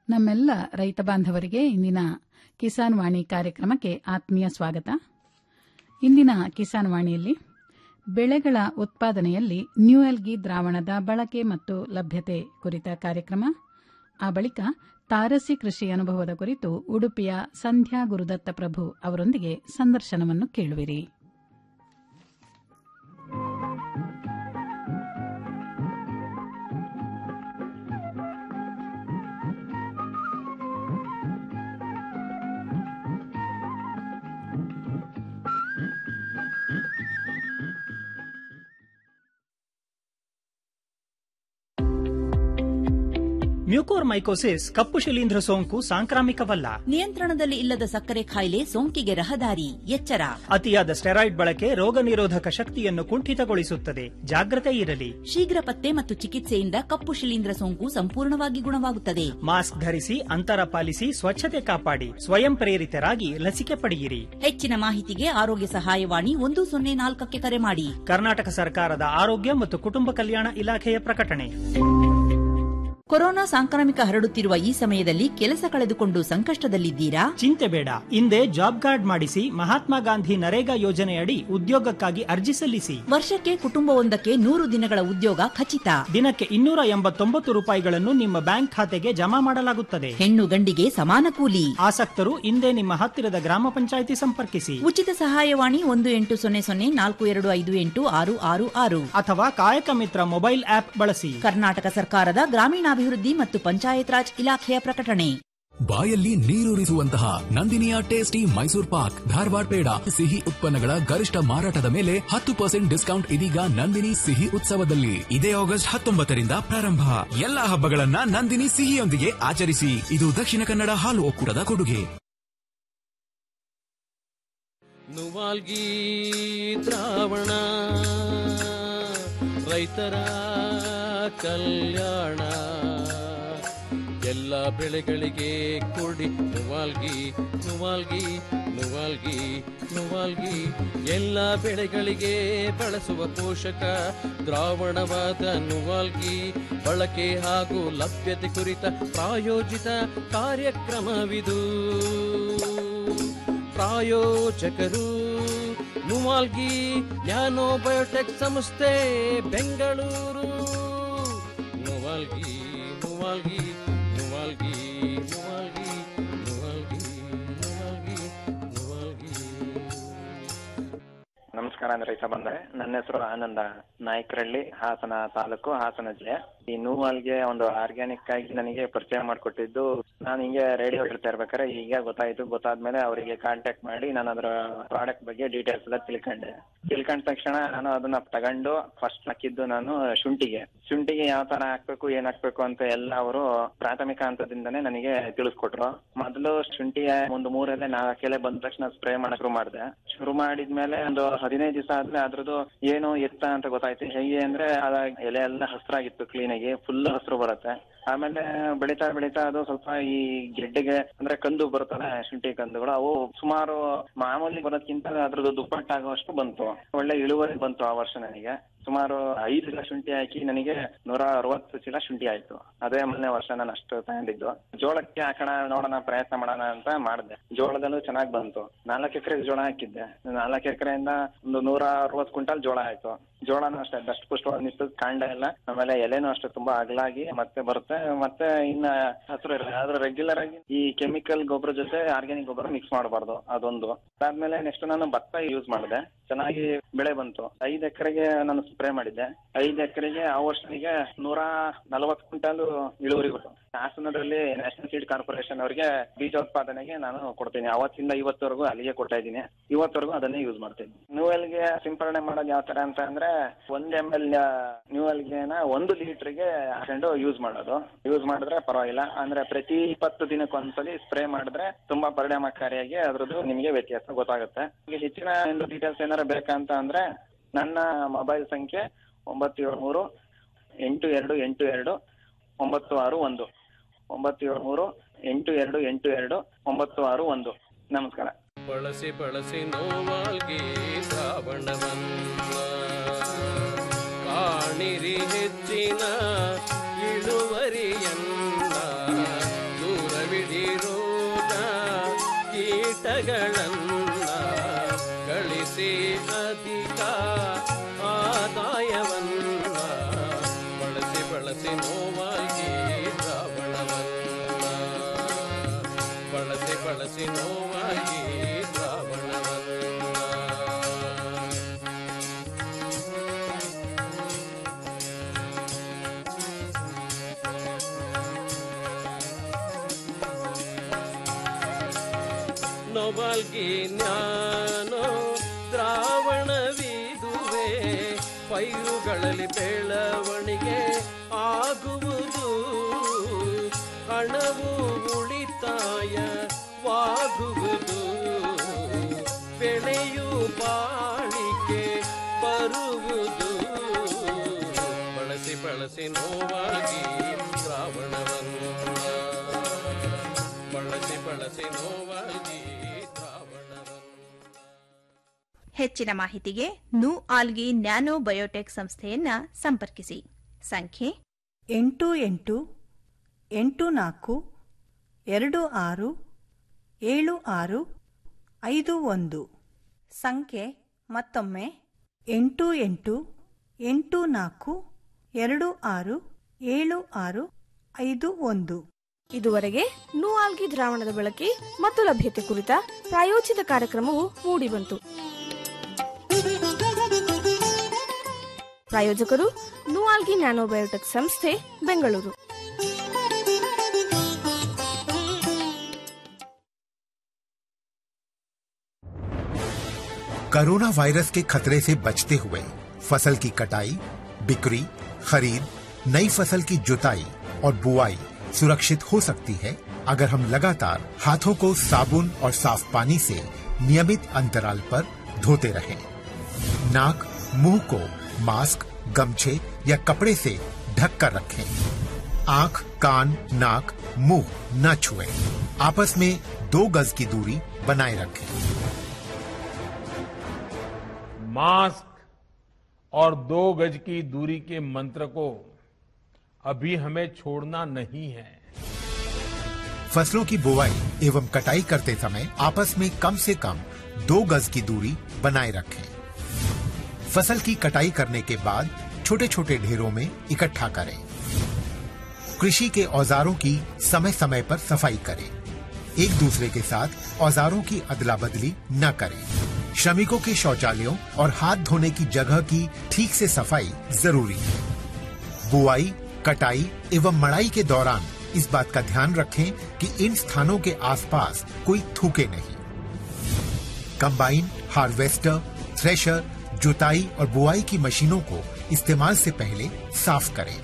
ನಮ್ಮೆಲ್ಲ ರೈತ ಬಾಂಧವರಿಗೆ ಇಂದಿನ ಕಿಸಾನ್ ವಾಣಿ ಕಾರ್ಯಕ್ರಮಕ್ಕೆ ಆತ್ಮೀಯ ಸ್ವಾಗತ ಇಂದಿನ ಕಿಸಾನ್ ವಾಣಿಯಲ್ಲಿ ಬೆಳೆಗಳ ಉತ್ಪಾದನೆಯಲ್ಲಿ ನ್ಯೂಎಲ್ಗಿ ದ್ರಾವಣದ ಬಳಕೆ ಮತ್ತು ಲಭ್ಯತೆ ಕುರಿತ ಕಾರ್ಯಕ್ರಮ ಆ ಬಳಿಕ ತಾರಸಿ ಕೃಷಿ ಅನುಭವದ ಕುರಿತು ಉಡುಪಿಯ ಸಂಧ್ಯಾ ಗುರುದತ್ತ ಪ್ರಭು ಅವರೊಂದಿಗೆ ಸಂದರ್ಶನವನ್ನು ಕೇಳುವಿರಿ ಮ್ಯೂಕೋರ್ಮೈಕೋಸಿಸ್ ಕಪ್ಪು ಶಿಲೀಂಧ್ರ ಸೋಂಕು ಸಾಂಕ್ರಾಮಿಕವಲ್ಲ ನಿಯಂತ್ರಣದಲ್ಲಿ ಇಲ್ಲದ ಸಕ್ಕರೆ ಕಾಯಿಲೆ ಸೋಂಕಿಗೆ ರಹದಾರಿ ಎಚ್ಚರ ಅತಿಯಾದ ಸ್ಟೆರಾಯ್ಡ್ ಬಳಕೆ ರೋಗ ನಿರೋಧಕ ಶಕ್ತಿಯನ್ನು ಕುಂಠಿತಗೊಳಿಸುತ್ತದೆ ಜಾಗ್ರತೆ ಇರಲಿ ಶೀಘ್ರ ಪತ್ತೆ ಮತ್ತು ಚಿಕಿತ್ಸೆಯಿಂದ ಕಪ್ಪು ಶಿಲೀಂಧ್ರ ಸೋಂಕು ಸಂಪೂರ್ಣವಾಗಿ ಗುಣವಾಗುತ್ತದೆ ಮಾಸ್ಕ್ ಧರಿಸಿ ಅಂತರ ಪಾಲಿಸಿ ಸ್ವಚ್ಛತೆ ಕಾಪಾಡಿ ಸ್ವಯಂ ಪ್ರೇರಿತರಾಗಿ ಲಸಿಕೆ ಪಡೆಯಿರಿ ಹೆಚ್ಚಿನ ಮಾಹಿತಿಗೆ ಆರೋಗ್ಯ ಸಹಾಯವಾಣಿ ಒಂದು ಸೊನ್ನೆ ನಾಲ್ಕಕ್ಕೆ ಕರೆ ಮಾಡಿ ಕರ್ನಾಟಕ ಸರ್ಕಾರದ ಆರೋಗ್ಯ ಮತ್ತು ಕುಟುಂಬ ಕಲ್ಯಾಣ ಇಲಾಖೆಯ ಪ್ರಕಟಣೆ ಕೊರೋನಾ ಸಾಂಕ್ರಾಮಿಕ ಹರಡುತ್ತಿರುವ ಈ ಸಮಯದಲ್ಲಿ ಕೆಲಸ ಕಳೆದುಕೊಂಡು ಸಂಕಷ್ಟದಲ್ಲಿದ್ದೀರಾ ಚಿಂತೆ ಬೇಡ ಹಿಂದೆ ಜಾಬ್ ಕಾರ್ಡ್ ಮಾಡಿಸಿ ಮಹಾತ್ಮ ಗಾಂಧಿ ನರೇಗಾ ಯೋಜನೆಯಡಿ ಉದ್ಯೋಗಕ್ಕಾಗಿ ಅರ್ಜಿ ಸಲ್ಲಿಸಿ ವರ್ಷಕ್ಕೆ ಕುಟುಂಬವೊಂದಕ್ಕೆ ನೂರು ದಿನಗಳ ಉದ್ಯೋಗ ಖಚಿತ ದಿನಕ್ಕೆ ಇನ್ನೂರ ಎಂಬತ್ತೊಂಬತ್ತು ರೂಪಾಯಿಗಳನ್ನು ನಿಮ್ಮ ಬ್ಯಾಂಕ್ ಖಾತೆಗೆ ಜಮಾ ಮಾಡಲಾಗುತ್ತದೆ ಹೆಣ್ಣು ಗಂಡಿಗೆ ಸಮಾನ ಕೂಲಿ ಆಸಕ್ತರು ಹಿಂದೆ ನಿಮ್ಮ ಹತ್ತಿರದ ಗ್ರಾಮ ಪಂಚಾಯಿತಿ ಸಂಪರ್ಕಿಸಿ ಉಚಿತ ಸಹಾಯವಾಣಿ ಒಂದು ಎಂಟು ಸೊನ್ನೆ ಸೊನ್ನೆ ನಾಲ್ಕು ಎರಡು ಐದು ಎಂಟು ಆರು ಆರು ಆರು ಅಥವಾ ಕಾಯಕ ಮಿತ್ರ ಮೊಬೈಲ್ ಆಪ್ ಬಳಸಿ ಕರ್ನಾಟಕ ಸರ್ಕಾರದ ಗ್ರಾಮೀಣಾಭಿವೃದ್ಧಿ ಮತ್ತು ಪಂಚಾಯತ್ ರಾಜ್ ಇಲಾಖೆಯ ಪ್ರಕಟಣೆ ಬಾಯಲ್ಲಿ ನೀರೂರಿಸುವಂತಹ ನಂದಿನಿಯ ಟೇಸ್ಟಿ ಮೈಸೂರ್ ಪಾಕ್ ಧಾರವಾಡ ಪೇಡ ಸಿಹಿ ಉತ್ಪನ್ನಗಳ ಗರಿಷ್ಠ ಮಾರಾಟದ ಮೇಲೆ ಹತ್ತು ಪರ್ಸೆಂಟ್ ಡಿಸ್ಕೌಂಟ್ ಇದೀಗ ನಂದಿನಿ ಸಿಹಿ ಉತ್ಸವದಲ್ಲಿ ಇದೇ ಆಗಸ್ಟ್ ಹತ್ತೊಂಬತ್ತರಿಂದ ಪ್ರಾರಂಭ ಎಲ್ಲಾ ಹಬ್ಬಗಳನ್ನ ನಂದಿನಿ ಸಿಹಿಯೊಂದಿಗೆ ಆಚರಿಸಿ ಇದು ದಕ್ಷಿಣ ಕನ್ನಡ ಹಾಲು ಒಕ್ಕೂಟದ ಕೊಡುಗೆ ನುವಾಲ್ಗಿ ದ್ರಾವಣ ರೈತರ ಕಲ್ಯಾಣ ಎಲ್ಲ ಬೆಳೆಗಳಿಗೆ ಕೊಡಿ ನುವಾಲ್ಗಿ ನುವಾಲ್ಗಿ ನುವಾಲ್ಗಿ ನುವಾಲ್ಗಿ ಎಲ್ಲ ಬೆಳೆಗಳಿಗೆ ಬಳಸುವ ಪೋಷಕ ದ್ರಾವಣವಾದ ನುವಾಲ್ಗಿ ಬಳಕೆ ಹಾಗೂ ಲಭ್ಯತೆ ಕುರಿತ ಪ್ರಾಯೋಜಿತ ಕಾರ್ಯಕ್ರಮವಿದು ಪ್ರಾಯೋಜಕರು ನುವಾಲ್ಗಿ ನ್ಯಾನೋ ಬಯೋಟೆಕ್ ಸಂಸ್ಥೆ ಬೆಂಗಳೂರು ನುವಾಲ್ಗಿ ನುವಾಲ್ಗಿ ನುವಾಲ್ಗಿ ನುವಾಲ್ಗಿ ನುವಾಲ್ಗಿ ನುವಾಲ್ಗಿ ನುವಾಲ್ಗಿ ನಮಸ್ಕಾರ ಅಂದ್ರೆ ರೈತ ಬಂದರೆ ನನ್ನ ಹೆಸರು ಆನಂದ ನಾಯಕರಳ್ಳಿ ಹಾಸನ ತಾಲೂಕು ಹಾಸನ ಜಿಲ್ಲೆ ಈ ನೂವಲ್ಗೆ ಒಂದು ಆರ್ಗ್ಯಾನಿಕ್ ಆಗಿ ನನಗೆ ಪರಿಚಯ ಮಾಡಿಕೊಟ್ಟಿದ್ದು ನಾನು ಹಿಂಗೆ ರೇಡಿಯೋ ಹೇಳ್ತಾ ಇರ್ಬೇಕಾದ್ರೆ ಈಗ ಗೊತ್ತಾಯ್ತು ಗೊತ್ತಾದ್ಮೇಲೆ ಅವರಿಗೆ ಕಾಂಟ್ಯಾಕ್ಟ್ ಮಾಡಿ ನಾನು ಅದರ ಪ್ರಾಡಕ್ಟ್ ಬಗ್ಗೆ ಡೀಟೇಲ್ಸ್ ಎಲ್ಲ ತಿಳ್ಕೊಂಡೆ ತಿಳ್ಕೊಂಡ ತಕ್ಷಣ ನಾನು ಅದನ್ನ ತಗೊಂಡು ಫಸ್ಟ್ ಹಾಕಿದ್ದು ನಾನು ಶುಂಠಿಗೆ ಶುಂಠಿಗೆ ಯಾವ ತರ ಹಾಕ್ಬೇಕು ಏನ್ ಹಾಕ್ಬೇಕು ಅಂತ ಎಲ್ಲ ಅವರು ಪ್ರಾಥಮಿಕ ಹಂತದಿಂದನೇ ನನಗೆ ತಿಳಿಸ್ಕೊಟ್ರು ಮೊದಲು ಶುಂಠಿಯ ಒಂದು ಮೂರಲ್ಲೇ ನಾಲ್ಕು ಎಲೆ ಬಂದ ತಕ್ಷಣ ಸ್ಪ್ರೇ ಮಾಡಕ್ ಶುರು ಮಾಡಿದೆ ಶುರು ಮಾಡಿದ್ಮೇಲೆ ಒಂದು ಹದಿನೈದು ದಿವಸ ಆದ್ಮೇಲೆ ಅದ್ರದ್ದು ಏನು ಎತ್ತ ಅಂತ ಗೊತ್ತಾಯ್ತು ಹೇಗೆ ಅಂದ್ರೆ ಅದ ಎಲೆ ಎಲ್ಲ ಹಸ್ರಾಗಿತ್ತು ಕ್ಲೀನ್ ಆಗಿ ಫುಲ್ ಹಸ್ರು ಬರುತ್ತೆ ಆಮೇಲೆ ಬೆಳೀತಾ ಬೆಳೀತಾ ಅದು ಸ್ವಲ್ಪ ಈ ಗೆಡ್ಡೆಗೆ ಅಂದ್ರೆ ಕಂದು ಬರುತ್ತಲ್ಲ ಶುಂಠಿ ಕಂದುಗಳು ಅವು ಸುಮಾರು ಮಾಮೂಲಿ ಬರೋದ್ಕಿಂತ ಅದ್ರದ್ದು ದುಪ್ಪಟ್ಟಾಗುವಷ್ಟು ಬಂತು ಒಳ್ಳೆ ಇಳುವರಿ ಬಂತು ಆ ವರ್ಷ ನನಗೆ ಸುಮಾರು ಐದು ಚೀಲ ಶುಂಠಿ ಹಾಕಿ ನನಗೆ ನೂರ ಅರವತ್ತು ಚೀಲ ಶುಂಠಿ ಆಯ್ತು ಅದೇ ಮೊದಲನೇ ವರ್ಷ ನಾನು ಅಷ್ಟು ತಗೊಂಡಿದ್ದು ಜೋಳಕ್ಕೆ ಹಾಕೋಣ ನೋಡೋಣ ಪ್ರಯತ್ನ ಮಾಡೋಣ ಅಂತ ಮಾಡಿದೆ ಜೋಳದಲ್ಲೂ ಚೆನ್ನಾಗಿ ಬಂತು ನಾಲ್ಕು ಎಕರೆ ಜೋಳ ಹಾಕಿದ್ದೆ ನಾಲ್ಕು ಎಕರೆಯಿಂದ ಒಂದು ನೂರ ಅರವತ್ತು ಕ್ವಿಂಟಲ್ ಜೋಳ ಆಯ್ತು ಜೋಳನೂ ಅಷ್ಟೇ ದಷ್ಟು ಪುಷ್ಟವಾಗಿ ನಿಂತು ಕಾಂಡ ಎಲ್ಲ ಆಮೇಲೆ ಎಲೆನೂ ಅಷ್ಟೇ ತುಂಬಾ ಅಗಲಾಗಿ ಮತ್ತೆ ಬರುತ್ತೆ ಮತ್ತೆ ಇನ್ನ ಹಸಿರು ಇರುತ್ತೆ ಆದ್ರೆ ರೆಗ್ಯುಲರ್ ಆಗಿ ಈ ಕೆಮಿಕಲ್ ಗೊಬ್ಬರ ಜೊತೆ ಆರ್ಗ್ಯಾನಿಕ್ ಗೊಬ್ಬರ ಮಿಕ್ಸ್ ಮಾಡಬಾರ್ದು ಅದೊಂದು ಅದಾದ್ಮೇಲೆ ನೆಕ್ಸ್ಟ್ ನಾನು ಭತ್ತ ಯೂಸ್ ಮಾಡಿದೆ ಚೆನ್ನಾಗಿ ಬೆಳೆ ಬಂತು ಐದು ಎಕರೆಗೆ ನಾನು ಸ್ಪ್ರೇ ಮಾಡಿದ್ದೆ ಐದು ಎಕರೆಗೆ ಆ ವರ್ಷನಿಗೆ ನೂರ ನಲವತ್ತು ಕ್ವಿಂಟಲ್ ಇಳುವರಿ ಬಂತು ಹಾಸನದಲ್ಲಿ ನ್ಯಾಷನಲ್ ಸೀಡ್ ಕಾರ್ಪೊರೇಷನ್ ಅವರಿಗೆ ಬೀಜೋತ್ಪಾದನೆಗೆ ನಾನು ಕೊಡ್ತೀನಿ ಅವತ್ತಿಂದ ಇವತ್ತವರೆಗೂ ಅಲ್ಲಿಗೆ ಕೊಡ್ತಾ ಇದ್ದೀನಿ ಇವತ್ತವರೆಗೂ ಅದನ್ನೇ ಯೂಸ್ ಮಾಡ್ತೀನಿ ನ್ಯೂವೆಲ್ಗೆ ಸಿಂಪರಣೆ ಮಾಡೋದು ಯಾವ ತರ ಅಂತ ಅಂದ್ರೆ ಒಂದ್ ಎಮ್ ಎಲ್ ನ್ಯೂವೆಲ್ಗೆನ ಒಂದು ಲೀಟರ್ಗೆ ಹಾಕೊಂಡು ಯೂಸ್ ಮಾಡೋದು ಯೂಸ್ ಮಾಡಿದ್ರೆ ಪರವಾಗಿಲ್ಲ ಅಂದ್ರೆ ಪ್ರತಿ ಇಪ್ಪತ್ತು ದಿನಕ್ಕೆ ಒಂದ್ಸಲಿ ಸ್ಪ್ರೇ ಮಾಡಿದ್ರೆ ತುಂಬಾ ಪರಿಣಾಮಕಾರಿಯಾಗಿ ಅದ್ರದ್ದು ನಿಮಗೆ ವ್ಯತ್ಯಾಸ ಗೊತ್ತಾಗುತ್ತೆ ಈಗ ಹೆಚ್ಚಿನ ಒಂದು ಡೀಟೇಲ್ಸ್ ಏನಾರ ಬೇಕಂತ ಅಂದ್ರೆ ನನ್ನ ಮೊಬೈಲ್ ಸಂಖ್ಯೆ ಒಂಬತ್ತು ಏಳು ಮೂರು ಎಂಟು ಎರಡು ಎಂಟು ಎರಡು ಒಂಬತ್ತು ಆರು ಒಂದು ಒಂಬತ್ತು ಏಳು ಮೂರು ಎಂಟು ಎರಡು ಎಂಟು ಎರಡು ಒಂಬತ್ತು ಆರು ಒಂದು ನಮಸ್ಕಾರ ಬಳಸಿ ಬಳಸಿ ನೋವಾಲ್ಗಿ ಶ್ರಾವಣವನ್ನ ಕಾಣಿರಿ ಹೆಚ್ಚಿನ ಇಳುವರಿಯನ್ನ ಕೀಟಗಳನ್ನ ಗಳಿಸಿ ಅಧಿಕ ಆದಾಯವನ್ನ ಬಳಸಿ ಬಳಸಿ ನೋವಾಗಿ ದ್ರಾವಣವನ್ನ ಬಳಸಿ ಬಳಸಿ ನೋವಾಗಿ ದ್ರಾವಣವನ್ನ ನೊಬಲ್ಗಿ ಜ್ಞಾನೋ ದ್ರಾವಣವಿದುವೆ ಪೈರುಗಳಲ್ಲಿ ಬೆಳವಣಿಗೆ ಆಗುವುದು ಹಣವು ಉಳಿತಾಯವಾಗುವುದು ಬೆಳೆಯು ಬಾಳಿಕೆ ಬರುವುದು ಬಳಸಿ ಬಳಸಿ ನೋವಾಗಿ ದ್ರಾವಣವನ್ನು ಬಳಸಿ ಬಳಸಿ ನೋವಾಗಿ ದ್ರಾವಣವನ್ನು ಹೆಚ್ಚಿನ ಮಾಹಿತಿಗೆ ನು ಆಲ್ಗಿ ನ್ಯಾನೋ ಬಯೋಟೆಕ್ ಸಂಸ್ಥೆಯನ್ನ ಸಂಪರ್ಕಿಸಿ ಸಂಖ್ಯೆ ಎಂಟು ಎಂಟು ಎಂಟು ನಾಲ್ಕು ಎರಡು ಆರು ಏಳು ಆರು ಐದು ಒಂದು ಸಂಖ್ಯೆ ಮತ್ತೊಮ್ಮೆ ಎಂಟು ಎಂಟು ಎಂಟು ನಾಲ್ಕು ಎರಡು ಆರು ಏಳು ಆರು ಐದು ಒಂದು ಇದುವರೆಗೆ ನೂಆಲ್ಗಿ ದ್ರಾವಣದ ಬಳಕೆ ಮತ್ತು ಲಭ್ಯತೆ ಕುರಿತ ಪ್ರಾಯೋಜಿತ ಕಾರ್ಯಕ್ರಮವು ಮೂಡಿಬಂತು ಪ್ರಾಯೋಜಕರು ನೂಆಲ್ಗಿ ನ್ಯಾನೋಬಯೋಟೆಕ್ ಸಂಸ್ಥೆ ಬೆಂಗಳೂರು कोरोना वायरस के खतरे से बचते हुए फसल की कटाई बिक्री खरीद नई फसल की जुताई और बुआई सुरक्षित हो सकती है अगर हम लगातार हाथों को साबुन और साफ पानी से नियमित अंतराल पर धोते रहें। नाक मुंह को मास्क गमछे या कपड़े से ढक कर रखें आंख कान नाक मुंह न छुएं। आपस में दो गज की दूरी बनाए रखें मास्क और दो गज की दूरी के मंत्र को अभी हमें छोड़ना नहीं है फसलों की बुवाई एवं कटाई करते समय आपस में कम से कम दो गज की दूरी बनाए रखें फसल की कटाई करने के बाद छोटे छोटे ढेरों में इकट्ठा करें कृषि के औजारों की समय समय पर सफाई करें एक दूसरे के साथ औजारों की अदला बदली न करें श्रमिकों के शौचालयों और हाथ धोने की जगह की ठीक से सफाई जरूरी है बुआई कटाई एवं मड़ाई के दौरान इस बात का ध्यान रखें कि इन स्थानों के आसपास कोई थूके नहीं कंबाइन हार्वेस्टर थ्रेशर जुताई और बुआई की मशीनों को इस्तेमाल से पहले साफ करें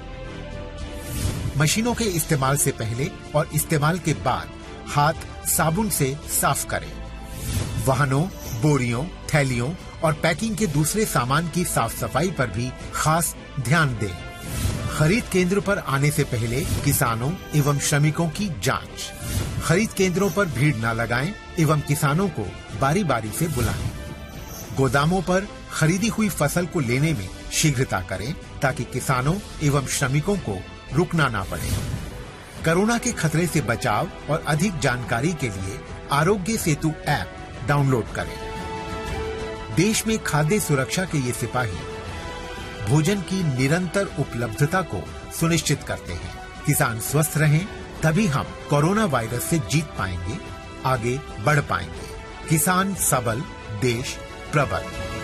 मशीनों के इस्तेमाल से पहले और इस्तेमाल के बाद हाथ साबुन से साफ करें वाहनों बोरियों थैलियों और पैकिंग के दूसरे सामान की साफ सफाई पर भी खास ध्यान दें खरीद केंद्र पर आने से पहले किसानों एवं श्रमिकों की जांच खरीद केंद्रों पर भीड़ न लगाएं एवं किसानों को बारी बारी से बुलाएं गोदामों पर खरीदी हुई फसल को लेने में शीघ्रता करें ताकि किसानों एवं श्रमिकों को रुकना ना पड़े कोरोना के खतरे से बचाव और अधिक जानकारी के लिए आरोग्य सेतु ऐप डाउनलोड करें देश में खाद्य सुरक्षा के ये सिपाही भोजन की निरंतर उपलब्धता को सुनिश्चित करते हैं किसान स्वस्थ रहें तभी हम कोरोना वायरस से जीत पाएंगे आगे बढ़ पाएंगे किसान सबल देश प्रबल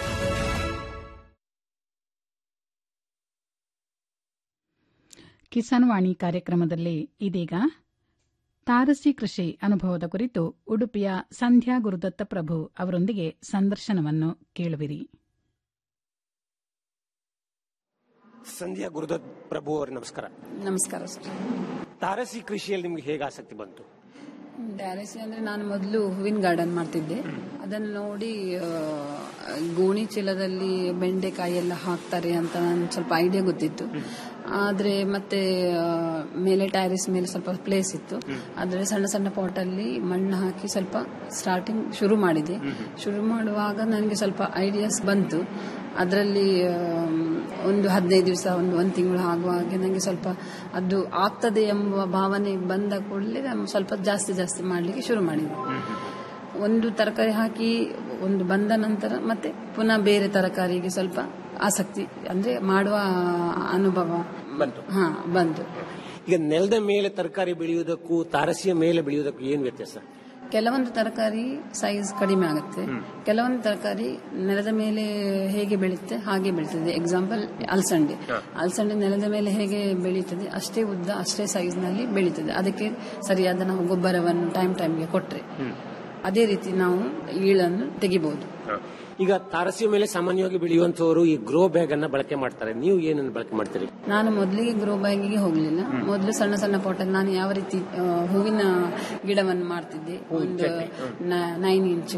ಕಿಸಾನ್ ವಾಣಿ ಕಾರ್ಯಕ್ರಮದಲ್ಲಿ ಇದೀಗ ತಾರಸಿ ಕೃಷಿ ಅನುಭವದ ಕುರಿತು ಉಡುಪಿಯ ಸಂಧ್ಯಾ ಗುರುದತ್ತ ಪ್ರಭು ಅವರೊಂದಿಗೆ ಸಂದರ್ಶನವನ್ನು ಕೇಳುವಿರಿ ಸಂಧ್ಯಾ ಗುರುದತ್ ಪ್ರಭು ಅವರೇ ನಮಸ್ಕಾರ ನಮಸ್ಕಾರ ಸರ್ ತಾರಸಿ ಕೃಷಿಯಲ್ಲಿ ನಿಮ್ಗೆ ಹೇಗೆ ಆಸಕ್ತಿ ಬಂತು ಟ್ಯಾರೆಸಿ ಅಂದ್ರೆ ನಾನು ಮೊದಲು ಹೂವಿನ ಗಾರ್ಡನ್ ಮಾಡ್ತಿದ್ದೆ ಅದನ್ನು ನೋಡಿ ಆ, ಗೋಣಿ ಚೀಲದಲ್ಲಿ ಬೆಂಡೆಕಾಯಿ ಎಲ್ಲ ಹಾಕ್ತಾರೆ ಅಂತ ನನ್ಗೆ ಸ್ವಲ್ಪ ಐಡಿಯಾ ಗೊತ್ತಿತ್ತು ಆದ್ರೆ ಮತ್ತೆ ಆ, ಮೇಲೆ ಟ್ಯಾರಿಸ್ ಮೇಲೆ ಸ್ವಲ್ಪ ಪ್ಲೇಸ್ ಇತ್ತು ಆದ್ರೆ ಸಣ್ಣ ಸಣ್ಣ ಪಾಟಲ್ಲಿ ಮಣ್ಣು ಹಾಕಿ ಸ್ವಲ್ಪ ಸ್ಟಾರ್ಟಿಂಗ್ ಶುರು ಮಾಡಿದೆ ಶುರು ಮಾಡುವಾಗ ನನಗೆ ಸ್ವಲ್ಪ ಐಡಿಯಾಸ್ ಬಂತು ಅದರಲ್ಲಿ ಒಂದು ಹದಿನೈದು ದಿವಸ ಒಂದು ಒಂದು ತಿಂಗಳು ಆಗುವಾಗೆ ನನಗೆ ಸ್ವಲ್ಪ ಅದು ಆಗ್ತದೆ ಎಂಬ ಭಾವನೆ ಬಂದ ಕೂಡಲೇ ನಾನು ಸ್ವಲ್ಪ ಜಾಸ್ತಿ ಜಾಸ್ತಿ ಮಾಡಲಿಕ್ಕೆ ಶುರು ಮಾಡಿದೆ ಒಂದು ತರಕಾರಿ ಹಾಕಿ ಒಂದು ಬಂದ ನಂತರ ಮತ್ತೆ ಪುನಃ ಬೇರೆ ತರಕಾರಿಗೆ ಸ್ವಲ್ಪ ಆಸಕ್ತಿ ಅಂದ್ರೆ ಮಾಡುವ ಅನುಭವ ಬಂತು ಹಾ ಬಂತು ಈಗ ನೆಲದ ಮೇಲೆ ತರಕಾರಿ ಬೆಳೆಯುವುದಕ್ಕೂ ತಾರಸಿಯ ಮೇಲೆ ಬೆಳೆಯುವುದಕ್ಕೂ ಏನು ವ್ಯತ್ಯಾಸ ಕೆಲವೊಂದು ತರಕಾರಿ ಸೈಜ್ ಕಡಿಮೆ ಆಗುತ್ತೆ ಕೆಲವೊಂದು ತರಕಾರಿ ನೆಲದ ಮೇಲೆ ಹೇಗೆ ಬೆಳೆಯುತ್ತೆ ಹಾಗೆ ಬೆಳೀತದೆ ಎಕ್ಸಾಂಪಲ್ ಅಲಸಂಡೆ ಅಲಸಂಡೆ ನೆಲದ ಮೇಲೆ ಹೇಗೆ ಬೆಳೀತದೆ ಅಷ್ಟೇ ಉದ್ದ ಅಷ್ಟೇ ಸೈಜ್ ನಲ್ಲಿ ಬೆಳೀತದೆ ಅದಕ್ಕೆ ಸರಿಯಾದ ನಾವು ಗೊಬ್ಬರವನ್ನು ಟೈಮ್ ಟೈಮ್ಗೆ ಕೊಟ್ರೆ ಅದೇ ರೀತಿ ನಾವು ಈಳನ್ನು ತೆಗಿಬಹುದು ಈಗ ತಾರಸಿಯ ಮೇಲೆ ಸಾಮಾನ್ಯವಾಗಿ ಬೆಳೆಯುವಂತವರು ಈ ಗ್ರೋ ಬ್ಯಾಗ್ ಅನ್ನ ಬಳಕೆ ಮಾಡ್ತಾರೆ ನೀವು ಏನನ್ನು ಬಳಕೆ ಮಾಡ್ತೀರಿ ನಾನು ಮೊದಲಿಗೆ ಗ್ರೋ ಬ್ಯಾಗಿಗೆ ಹೋಗ್ಲಿಲ್ಲ ಮೊದಲು ಸಣ್ಣ ಸಣ್ಣ ಪಾಟಲ್ಲಿ ನಾನು ಯಾವ ರೀತಿ ಆ, ಹೂವಿನ ಗಿಡವನ್ನು ಮಾಡ್ತಿದ್ದೆ ಒಂದು ನೈನ್ ಇಂಚ್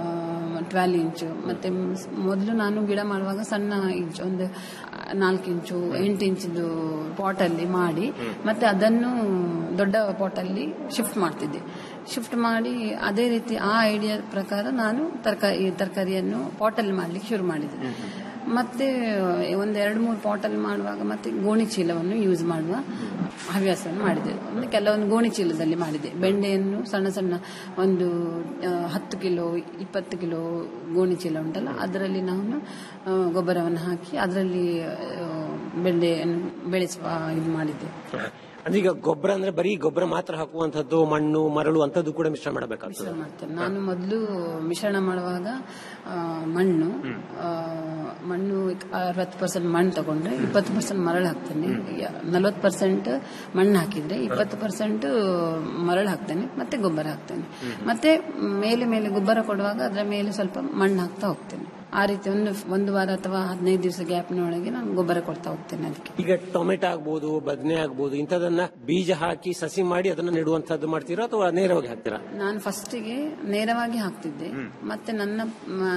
ಟ್ವೆಲ್ ಇಂಚ್ ಮತ್ತೆ ಮೊದಲು ನಾನು ಗಿಡ ಮಾಡುವಾಗ ಸಣ್ಣ ಇಂಚ್ ಒಂದು ನಾಲ್ಕು ಇಂಚು ಎಂಟು ಇಂಚಿದು ಪಾಟಲ್ಲಿ ಮಾಡಿ ಮತ್ತೆ ಅದನ್ನು ದೊಡ್ಡ ಪಾಟಲ್ಲಿ ಶಿಫ್ಟ್ ಮಾಡ್ತಿದ್ದೆ ಶಿಫ್ಟ್ ಮಾಡಿ ಅದೇ ರೀತಿ ಆ ಐಡಿಯಾ ಪ್ರಕಾರ ನಾನು ತರಕಾರಿ ತರಕಾರಿಯನ್ನು ಪಾಟಲ್ಲಿ ಮಾಡ್ಲಿಕ್ಕೆ ಶುರು ಮಾಡಿದೆ ಮತ್ತೆ ಒಂದು ಎರಡು ಮೂರು ಪಾಟಲ್ಲಿ ಮಾಡುವಾಗ ಮತ್ತೆ ಗೋಣಿ ಚೀಲವನ್ನು ಯೂಸ್ ಮಾಡುವ ಹವ್ಯಾಸವನ್ನು ಮಾಡಿದೆ ಒಂದು ಕೆಲವೊಂದು ಗೋಣಿ ಚೀಲದಲ್ಲಿ ಮಾಡಿದೆ ಬೆಂಡೆಯನ್ನು ಸಣ್ಣ ಸಣ್ಣ ಒಂದು ಆ, ಹತ್ತು ಕಿಲೋ ಇಪ್ಪತ್ತು ಕಿಲೋ ಗೋಣಿ ಚೀಲ ಉಂಟಲ್ಲ ಅದರಲ್ಲಿ ನಾನು ಆ, ಗೊಬ್ಬರವನ್ನು ಹಾಕಿ ಅದರಲ್ಲಿ ಆ, ಬೆಂಡೆಯನ್ನು ಬೆಳೆಸುವ ಇದು ಮಾಡಿದ್ದೆ ಅಂದ್ರೆ ಈಗ ಗೊಬ್ಬರ ಅಂದ್ರೆ ಬರೀ ಗೊಬ್ಬರ ಮಾತ್ರ ಹಾಕುವಂತದ್ದು ಮಣ್ಣು ಮರಳು ಅಂತದ್ದು ಕೂಡ ಮಿಶ್ರ ಮಾಡಬೇಕಾಗ್ತದೆ ಮಾಡ್ತೇನೆ ನಾನು ಮೊದಲು ಮಿಶ್ರಣ ಮಾಡುವಾಗ ಆ, ಮಣ್ಣು ಆ, ಮಣ್ಣು ಅರವತ್ತು ಪರ್ಸೆಂಟ್ ಮಣ್ಣು ತಗೊಂಡ್ರೆ ಇಪ್ಪತ್ತು ಪರ್ಸೆಂಟ್ ಮರಳು ಹಾಕ್ತೇನೆ ನಲವತ್ತು ಪರ್ಸೆಂಟ್ ಮಣ್ಣು ಹಾಕಿದ್ರೆ ಇಪ್ಪತ್ತು ಪರ್ಸೆಂಟ್ ಮರಳು ಹಾಕ್ತೇನೆ ಮತ್ತೆ ಗೊಬ್ಬರ ಹಾಕ್ತೇನೆ ಮತ್ತೆ ಮೇಲೆ ಮೇಲೆ ಗೊಬ್ಬರ ಕೊಡುವಾಗ ಅದರ ಮೇಲೆ ಸ್ವಲ್ಪ ಮಣ್ಣು ಹಾಕ್ತಾ ಹೋಗ್ತೇನೆ ಆ ರೀತಿ ಒಂದು ಒಂದು ವಾರ ಅಥವಾ ಹದಿನೈದು ದಿವಸ ಗ್ಯಾಪ್ನೊಳಗೆ ನಾನು ಗೊಬ್ಬರ ಕೊಡ್ತಾ ಹೋಗ್ತೇನೆ ಅದಕ್ಕೆ ಈಗ ಟೊಮೆಟೊ ಆಗ್ಬೋದು ಬದನೆ ಆಗ್ಬೋದು ಇಂಥದನ್ನ ಬೀಜ ಹಾಕಿ ಸಸಿ ಮಾಡಿ ಅದನ್ನ ನೆಡುವಂತದ್ದು ಮಾಡ್ತೀರಾ ಅಥವಾ ನೇರವಾಗಿ ಹಾಕ್ತೀರಾ ನಾನು ಫಸ್ಟಿಗೆ ನೇರವಾಗಿ ಹಾಕ್ತಿದ್ದೆ ಮತ್ತೆ ನನ್ನ ಮ,